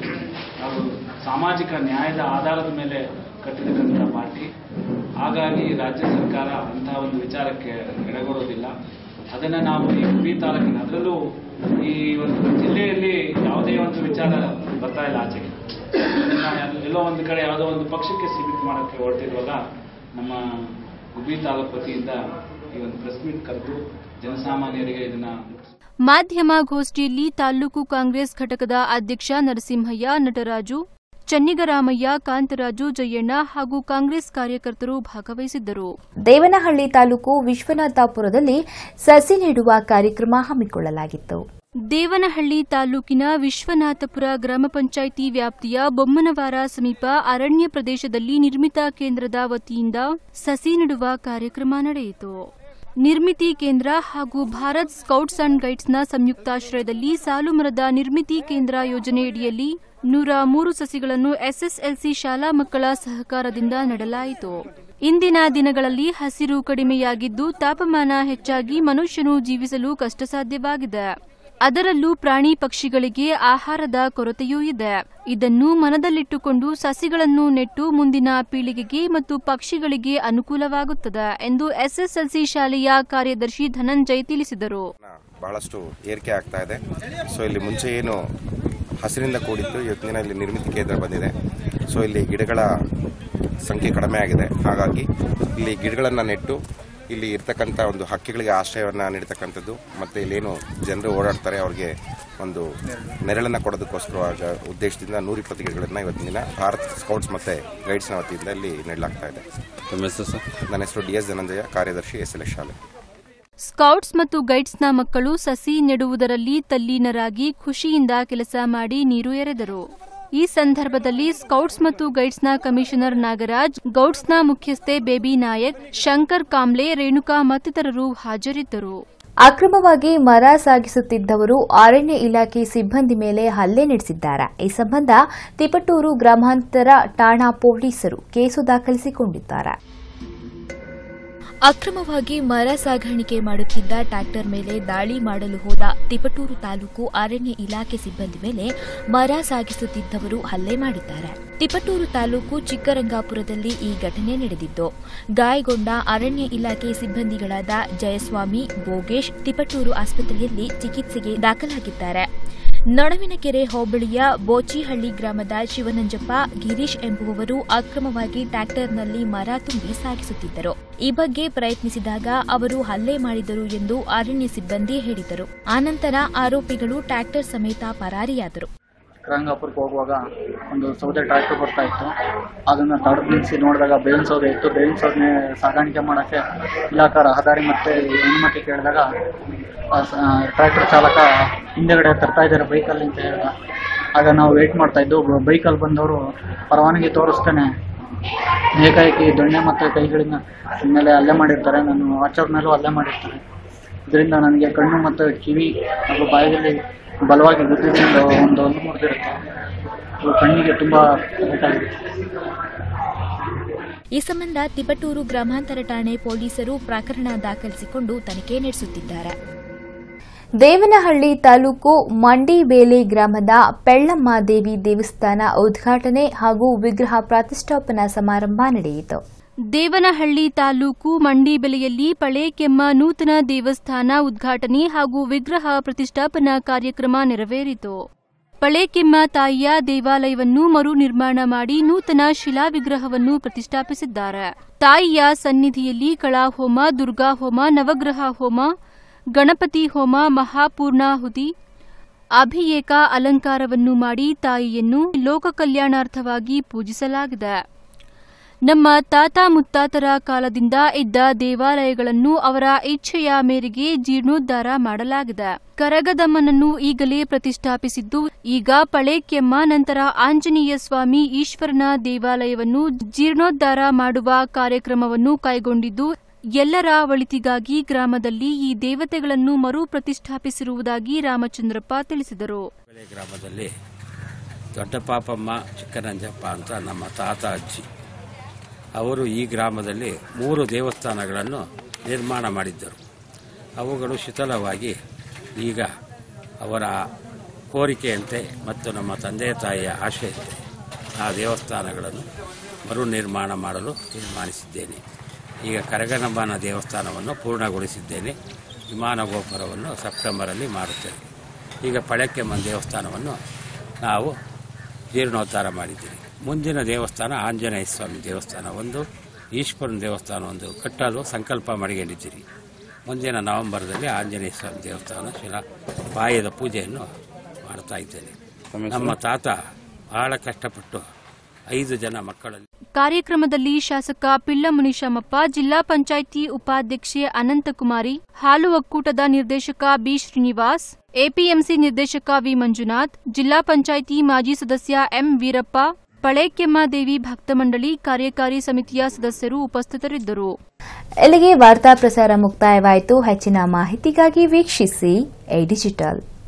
ಹಾಗೂ ಸಾಮಾಜಿಕ ನ್ಯಾಯದ ಆಧಾರದ ಮೇಲೆ ಕಟ್ಟಿರ್ತಕ್ಕಂಥ ಪಾರ್ಟಿ ಹಾಗಾಗಿ ರಾಜ್ಯ ಸರ್ಕಾರ ಅಂತಹ ಒಂದು ವಿಚಾರಕ್ಕೆ ಎಡೆಗೊಡೋದಿಲ್ಲ ಅದನ್ನ ನಾವು ಈ ಹುಬ್ಬಿ ತಾಲೂಕಿನ ಅದರಲ್ಲೂ ಈ ಒಂದು ಜಿಲ್ಲೆಯಲ್ಲಿ ಯಾವುದೇ ಒಂದು ವಿಚಾರ ಬರ್ತಾ ಇಲ್ಲ ಆಚೆಗೆ ಅದನ್ನ ಎಲ್ಲೋ ಒಂದು ಕಡೆ ಯಾವುದೋ ಒಂದು ಪಕ್ಷಕ್ಕೆ ಸೀಮಿತ ಮಾಡೋಕ್ಕೆ ಹೊರಟಿರುವಾಗ ನಮ್ಮ ಗುಬ್ಬಿ ತಾಲೂಕು ವತಿಯಿಂದ ಈ ಒಂದು ಪ್ರೆಸ್ ಮೀಟ್ ಕರೆದು ಜನಸಾಮಾನ್ಯರಿಗೆ ಇದನ್ನ ಮಾಧ್ಯಮ ಗೋಷ್ಠಿಯಲ್ಲಿ ತಾಲೂಕು ಕಾಂಗ್ರೆಸ್ ಘಟಕದ ಅಧ್ಯಕ್ಷ ನರಸಿಂಹಯ್ಯ ನಟರಾಜು ಚನ್ನಿಗರಾಮಯ್ಯ ಕಾಂತರಾಜು ಜಯಣ್ಣ ಹಾಗೂ ಕಾಂಗ್ರೆಸ್ ಕಾರ್ಯಕರ್ತರು ಭಾಗವಹಿಸಿದ್ದರು ದೇವನಹಳ್ಳಿ ತಾಲೂಕು ವಿಶ್ವನಾಥಪುರದಲ್ಲಿ ಸಸಿ ನೆಡುವ ಕಾರ್ಯಕ್ರಮ ಹಮ್ಮಿಕೊಳ್ಳಲಾಗಿತ್ತು ದೇವನಹಳ್ಳಿ ತಾಲೂಕಿನ ವಿಶ್ವನಾಥಪುರ ಗ್ರಾಮ ಪಂಚಾಯಿತಿ ವ್ಯಾಪ್ತಿಯ ಬೊಮ್ಮನವಾರ ಸಮೀಪ ಅರಣ್ಯ ಪ್ರದೇಶದಲ್ಲಿ ನಿರ್ಮಿತ ಕೇಂದ್ರದ ವತಿಯಿಂದ ಸಸಿ ನೆಡುವ ಕಾರ್ಯಕ್ರಮ ನಡೆಯಿತು ನಿರ್ಮಿತಿ ಕೇಂದ್ರ ಹಾಗೂ ಭಾರತ್ ಸ್ಕೌಟ್ಸ್ ಅಂಡ್ ಗೈಡ್ಸ್ನ ಸಂಯುಕ್ತಾಶ್ರಯದಲ್ಲಿ ಸಾಲು ಮರದ ನಿರ್ಮಿತಿ ಕೇಂದ್ರ ಯೋಜನೆಯಡಿಯಲ್ಲಿ ನೂರ ಮೂರು ಸಸಿಗಳನ್ನು ಎಸ್ಎಸ್ಎಲ್ಸಿ ಶಾಲಾ ಮಕ್ಕಳ ಸಹಕಾರದಿಂದ ನೆಡಲಾಯಿತು ಇಂದಿನ ದಿನಗಳಲ್ಲಿ ಹಸಿರು ಕಡಿಮೆಯಾಗಿದ್ದು ತಾಪಮಾನ ಹೆಚ್ಚಾಗಿ ಮನುಷ್ಯನು ಜೀವಿಸಲು ಕಷ್ಟ ಸಾಧ್ಯವಾಗಿದೆ ಅದರಲ್ಲೂ ಪ್ರಾಣಿ ಪಕ್ಷಿಗಳಿಗೆ ಆಹಾರದ ಕೊರತೆಯೂ ಇದೆ ಇದನ್ನು ಮನದಲ್ಲಿಟ್ಟುಕೊಂಡು ಸಸಿಗಳನ್ನು ನೆಟ್ಟು ಮುಂದಿನ ಪೀಳಿಗೆಗೆ ಮತ್ತು ಪಕ್ಷಿಗಳಿಗೆ ಅನುಕೂಲವಾಗುತ್ತದೆ ಎಂದು ಎಸ್ಎಸ್ಎಲ್ಸಿ ಶಾಲೆಯ ಕಾರ್ಯದರ್ಶಿ ಧನಂಜಯ್ ತಿಳಿಸಿದರು ಬಹಳಷ್ಟು ಏರಿಕೆ ಆಗ್ತಾ ಇದೆ ಸೊ ಇಲ್ಲಿ ಮುಂಚೆ ಏನು ಹಸಿರಿಂದ ಕೂಡಿತ್ತು ಇವತ್ತಿನ ಇಲ್ಲಿ ನಿರ್ಮಿತಿ ಕೇಂದ್ರ ಬಂದಿದೆ ಸೊ ಇಲ್ಲಿ ಗಿಡಗಳ ಸಂಖ್ಯೆ ಕಡಿಮೆ ಆಗಿದೆ ಹಾಗಾಗಿ ಇಲ್ಲಿ ಗಿಡಗಳನ್ನು ನೆಟ್ಟು ಇಲ್ಲಿ ಇರ್ತಕ್ಕಂಥ ಒಂದು ಹಕ್ಕಿಗಳಿಗೆ ಆಶ್ರಯವನ್ನು ನೀಡತಕ್ಕಂಥದ್ದು ಮತ್ತು ಇಲ್ಲೇನು ಜನರು ಓಡಾಡ್ತಾರೆ ಅವ್ರಿಗೆ ಒಂದು ನೆರಳನ್ನು ಕೊಡೋದಕ್ಕೋಸ್ಕರ ಉದ್ದೇಶದಿಂದ ನೂರ ಇಪ್ಪತ್ತು ಗಿಡಗಳನ್ನು ಇವತ್ತಿನ ದಿನ ಭಾರತ್ ಸ್ಕೌಟ್ಸ್ ಮತ್ತು ಗೈಡ್ಸ್ನ ವತಿಯಿಂದ ಇಲ್ಲಿ ನೆಡಲಾಗ್ತಾ ಇದೆ ನನ್ನ ಹೆಸರು ಡಿ ಎಸ್ ಧನಂಜಯ ಕಾರ್ಯದರ್ಶಿ ಎಸ್ ಎಲ್ ಎಸ್ ಶಾಲೆ ಸ್ಕೌಟ್ಸ್ ಮತ್ತು ಗೈಡ್ಸ್ನ ಮಕ್ಕಳು ಸಸಿ ನೆಡುವುದರಲ್ಲಿ ತಲ್ಲೀನರಾಗಿ ಖುಷಿಯಿಂದ ಕೆಲಸ ಮಾಡಿ ನೀರು ಎರೆದರು ಈ ಸಂದರ್ಭದಲ್ಲಿ ಸ್ಕೌಟ್ಸ್ ಮತ್ತು ಗೈಡ್ಸ್ನ ಕಮಿಷನರ್ ನಾಗರಾಜ್ ಗೌಡ್ಸ್ನ ಮುಖ್ಯಸ್ಥೆ ಬೇಬಿ ನಾಯಕ್ ಶಂಕರ್ ಕಾಂಬ್ಳೆ ರೇಣುಕಾ ಮತ್ತಿತರರು ಹಾಜರಿದ್ದರು ಅಕ್ರಮವಾಗಿ ಮರ ಸಾಗಿಸುತ್ತಿದ್ದವರು ಅರಣ್ಯ ಇಲಾಖೆ ಸಿಬ್ಬಂದಿ ಮೇಲೆ ಹಲ್ಲೆ ನಡೆಸಿದ್ದಾರೆ ಈ ಸಂಬಂಧ ತಿಪಟೂರು ಗ್ರಾಮಾಂತರ ಠಾಣಾ ಪೊಲೀಸರು ಕೇಸು ದಾಖಲಿಸಿಕೊಂಡಿದ್ದಾರೆ ಅಕ್ರಮವಾಗಿ ಮರ ಸಾಗಾಣಿಕೆ ಮಾಡುತ್ತಿದ್ದ ಟ್ರ್ಯಾಕ್ಟರ್ ಮೇಲೆ ದಾಳಿ ಮಾಡಲು ಹೋದ ತಿಪಟೂರು ತಾಲೂಕು ಅರಣ್ಯ ಇಲಾಖೆ ಸಿಬ್ಬಂದಿ ಮೇಲೆ ಮರ ಸಾಗಿಸುತ್ತಿದ್ದವರು ಹಲ್ಲೆ ಮಾಡಿದ್ದಾರೆ ತಿಪಟೂರು ತಾಲೂಕು ಚಿಕ್ಕರಂಗಾಪುರದಲ್ಲಿ ಈ ಘಟನೆ ನಡೆದಿದ್ದು ಗಾಯಗೊಂಡ ಅರಣ್ಯ ಇಲಾಖೆ ಸಿಬ್ಬಂದಿಗಳಾದ ಜಯಸ್ವಾಮಿ ಬೋಗೇಶ್ ತಿಪಟೂರು ಆಸ್ಪತ್ರೆಯಲ್ಲಿ ಚಿಕಿತ್ಸೆಗೆ ದಾಖಲಾಗಿದ್ದಾರೆ ನಡುವಿನಕೆರೆ ಹೋಬಳಿಯ ಬೋಚಿಹಳ್ಳಿ ಗ್ರಾಮದ ಶಿವನಂಜಪ್ಪ ಗಿರೀಶ್ ಎಂಬುವವರು ಅಕ್ರಮವಾಗಿ ಟ್ರ್ಯಾಕ್ಟರ್ನಲ್ಲಿ ಮರ ತುಂಬಿ ಸಾಗಿಸುತ್ತಿದ್ದರು ಈ ಬಗ್ಗೆ ಪ್ರಯತ್ನಿಸಿದಾಗ ಅವರು ಹಲ್ಲೆ ಮಾಡಿದರು ಎಂದು ಅರಣ್ಯ ಸಿಬ್ಬಂದಿ ಹೇಳಿದರು ಆನಂತರ ಆರೋಪಿಗಳು ಟ್ರ್ಯಾಕ್ಟರ್ ಸಮೇತ ಪರಾರಿಯಾದರು ರಂಗಾಪುರಕ್ಕೆ ಹೋಗುವಾಗ ಒಂದು ಸೌದೆ ಟ್ರ್ಯಾಕ್ಟರ್ ಬರ್ತಾ ಇತ್ತು ಅದನ್ನು ತಡೆದು ನಿಲ್ಲಿಸಿ ನೋಡಿದಾಗ ಬೇವಿನ ಸೌದೆ ಇತ್ತು ಬೇವಿನ ಸೌದೆ ಸಾಗಾಣಿಕೆ ಮಾಡೋಕ್ಕೆ ಇಲಾಖಾ ರಹದಾರಿ ಮತ್ತು ಅನುಮತಿ ಕೇಳಿದಾಗ ಟ್ರ್ಯಾಕ್ಟರ್ ಚಾಲಕ ಹಿಂದೆಗಡೆ ತರ್ತಾ ಇದ್ದಾರೆ ಬೈಕಲ್ಲಿ ಅಂತ ಹೇಳಿದ ಆಗ ನಾವು ವೆಯ್ಟ್ ಮಾಡ್ತಾ ಇದ್ದು ಬೈಕಲ್ಲಿ ಬಂದವರು ಪರವಾನಗಿ ತೋರಿಸ್ತಾನೆ ಏಕಾಏಕಿ ದೊಣ್ಣೆ ಮತ್ತು ಕೈಗಳಿಂದ ಮೇಲೆ ಹಲ್ಲೆ ಮಾಡಿರ್ತಾರೆ ನಾನು ವಾಚರ್ ಮೇಲೂ ಹಲ್ಲೆ ಮಾಡಿರ್ತಾರೆ ಇದರಿಂದ ನನಗೆ ಕಣ್ಣು ಮತ್ತು ಕಿವಿ ಹಾಗೂ ಬಾಯಿಯಲ್ಲಿ ಬಲವಾಗಿ ಗುದ್ದಿದಿಂದ ಒಂದು ಒಂದು ಮುರಿದಿರುತ್ತೆ ಇದು ಕಣ್ಣಿಗೆ ತುಂಬ ಬೇಕಾಗಿದೆ ಈ ಸಂಬಂಧ ತಿಪಟೂರು ಗ್ರಾಮಾಂತರ ಠಾಣೆ ಪೊಲೀಸರು ಪ್ರಕರಣ ದಾಖಲಿಸಿಕೊಂಡು ತನಿಖೆ ನಡೆಸುತ್ತಿದ್ದಾರೆ ದೇವನಹಳ್ಳಿ ತಾಲೂಕು ಮಂಡಿಬೇಲೆ ಗ್ರಾಮದ ಪೆಳ್ಳಮ್ಮ ದೇವಿ ದೇವಸ್ಥಾನ ಉದ್ಘಾಟನೆ ಹಾಗೂ ವಿಗ್ರಹ ಪ್ರತಿಷ್ಠಾಪನಾ ಸಮಾರಂಭ ನಡೆಯಿತು ದೇವನಹಳ್ಳಿ ತಾಲೂಕು ಮಂಡಿಬೆಲೆಯಲ್ಲಿ ಪಳೇಕೆಮ್ಮ ನೂತನ ದೇವಸ್ಥಾನ ಉದ್ಘಾಟನೆ ಹಾಗೂ ವಿಗ್ರಹ ಪ್ರತಿಷ್ಠಾಪನಾ ಕಾರ್ಯಕ್ರಮ ನೆರವೇರಿತು ಪಳೇಕೆಮ್ಮ ತಾಯಿಯ ದೇವಾಲಯವನ್ನು ಮರು ನಿರ್ಮಾಣ ಮಾಡಿ ನೂತನ ಶಿಲಾ ವಿಗ್ರಹವನ್ನು ಪ್ರತಿಷ್ಠಾಪಿಸಿದ್ದಾರೆ ತಾಯಿಯ ಸನ್ನಿಧಿಯಲ್ಲಿ ಕಳಾಹೋಮ ದುರ್ಗಾ ಹೋಮ ನವಗ್ರಹ ಹೋಮ ಗಣಪತಿ ಹೋಮ ಮಹಾಪೂರ್ಣಾಹುತಿ ಅಭಿಯೇಕ ಅಲಂಕಾರವನ್ನು ಮಾಡಿ ತಾಯಿಯನ್ನು ಲೋಕ ಕಲ್ಯಾಣಾರ್ಥವಾಗಿ ಪೂಜಿಸಲಾಗಿದೆ ನಮ್ಮ ತಾತ ಮುತ್ತಾತರ ಕಾಲದಿಂದ ಇದ್ದ ದೇವಾಲಯಗಳನ್ನು ಅವರ ಇಚ್ಛೆಯ ಮೇರೆಗೆ ಜೀರ್ಣೋದ್ಧಾರ ಮಾಡಲಾಗಿದೆ ಕರಗದಮ್ಮನನ್ನು ಈಗಲೇ ಪ್ರತಿಷ್ಠಾಪಿಸಿದ್ದು ಈಗ ಪಳೇಕೆಮ್ಮ ನಂತರ ಆಂಜನೇಯ ಸ್ವಾಮಿ ಈಶ್ವರನ ದೇವಾಲಯವನ್ನು ಜೀರ್ಣೋದ್ಧಾರ ಮಾಡುವ ಕಾರ್ಯಕ್ರಮವನ್ನು ಕೈಗೊಂಡಿದ್ದು ಎಲ್ಲರ ಒಳಿತಿಗಾಗಿ ಗ್ರಾಮದಲ್ಲಿ ಈ ದೇವತೆಗಳನ್ನು ಮರು ಪ್ರತಿಷ್ಠಾಪಿಸಿರುವುದಾಗಿ ರಾಮಚಂದ್ರಪ್ಪ ತಿಳಿಸಿದರು ಬೆಳೆ ಗ್ರಾಮದಲ್ಲಿ ದೊಡ್ಡ ಪಾಪಮ್ಮ ಚಿಕ್ಕನಂಜಪ್ಪ ಅಂತ ನಮ್ಮ ತಾತ ಅಜ್ಜಿ ಅವರು ಈ ಗ್ರಾಮದಲ್ಲಿ ಮೂರು ದೇವಸ್ಥಾನಗಳನ್ನು ನಿರ್ಮಾಣ ಮಾಡಿದ್ದರು ಅವುಗಳು ಶಿಥಿಲವಾಗಿ ಈಗ ಅವರ ಕೋರಿಕೆಯಂತೆ ಮತ್ತು ನಮ್ಮ ತಂದೆ ತಾಯಿಯ ಆಶೆಯಂತೆ ಆ ದೇವಸ್ಥಾನಗಳನ್ನು ಮರು ನಿರ್ಮಾಣ ಮಾಡಲು ತೀರ್ಮಾನಿಸಿದ್ದೇನೆ ಈಗ ಕರಗನಂಬನ ದೇವಸ್ಥಾನವನ್ನು ಪೂರ್ಣಗೊಳಿಸಿದ್ದೇನೆ ವಿಮಾನ ಗೋಪುರವನ್ನು ಸೆಪ್ಟೆಂಬರಲ್ಲಿ ಮಾಡುತ್ತೇವೆ ಈಗ ಪಳಕ್ಕೆಮ್ಮನ ದೇವಸ್ಥಾನವನ್ನು ನಾವು ಜೀರ್ಣೋದ್ಧಾರ ಮಾಡಿದ್ದೀವಿ ಮುಂದಿನ ದೇವಸ್ಥಾನ ಆಂಜನೇಯ ಸ್ವಾಮಿ ದೇವಸ್ಥಾನ ಒಂದು ಈಶ್ವರನ ದೇವಸ್ಥಾನ ಒಂದು ಕಟ್ಟಲು ಸಂಕಲ್ಪ ಮಾಡಿಕೊಂಡಿದ್ದೀರಿ ಮುಂದಿನ ನವೆಂಬರ್ದಲ್ಲಿ ಆಂಜನೇಯ ಸ್ವಾಮಿ ದೇವಸ್ಥಾನ ಶಿಲಾ ಪಾಯದ ಪೂಜೆಯನ್ನು ಮಾಡ್ತಾ ಇದ್ದೇನೆ ನಮ್ಮ ತಾತ ಬಹಳ ಕಷ್ಟಪಟ್ಟು ಐದು ಜನ ಮಕ್ಕಳಲ್ಲಿ ಕಾರ್ಯಕ್ರಮದಲ್ಲಿ ಶಾಸಕ ಪಿಳ್ಳ ಮುನಿಶಾಮಪ್ಪ ಜಿಲ್ಲಾ ಪಂಚಾಯಿತಿ ಉಪಾಧ್ಯಕ್ಷೆ ಅನಂತಕುಮಾರಿ ಹಾಲು ಒಕ್ಕೂಟದ ನಿರ್ದೇಶಕ ಬಿ ಶ್ರೀನಿವಾಸ್ ಎಪಿಎಂಸಿ ನಿರ್ದೇಶಕ ವಿ ಮಂಜುನಾಥ್ ಜಿಲ್ಲಾ ಪಂಚಾಯಿತಿ ಮಾಜಿ ಸದಸ್ಯ ಎಂ ವೀರಪ್ಪ ಪಳೇಕೆಮ್ಮ ದೇವಿ ಭಕ್ತ ಮಂಡಳಿ ಕಾರ್ಯಕಾರಿ ಸಮಿತಿಯ ಸದಸ್ಯರು ಉಪಸ್ಥಿತರಿದ್ದರು ಇಲ್ಲಿಗೆ ವಾರ್ತಾ ಪ್ರಸಾರ ಮುಕ್ತಾಯವಾಯಿತು ಹೆಚ್ಚಿನ ಮಾಹಿತಿಗಾಗಿ ವೀಕ್ಷಿಸಿ ಎ ಡಿಜಿಟಲ್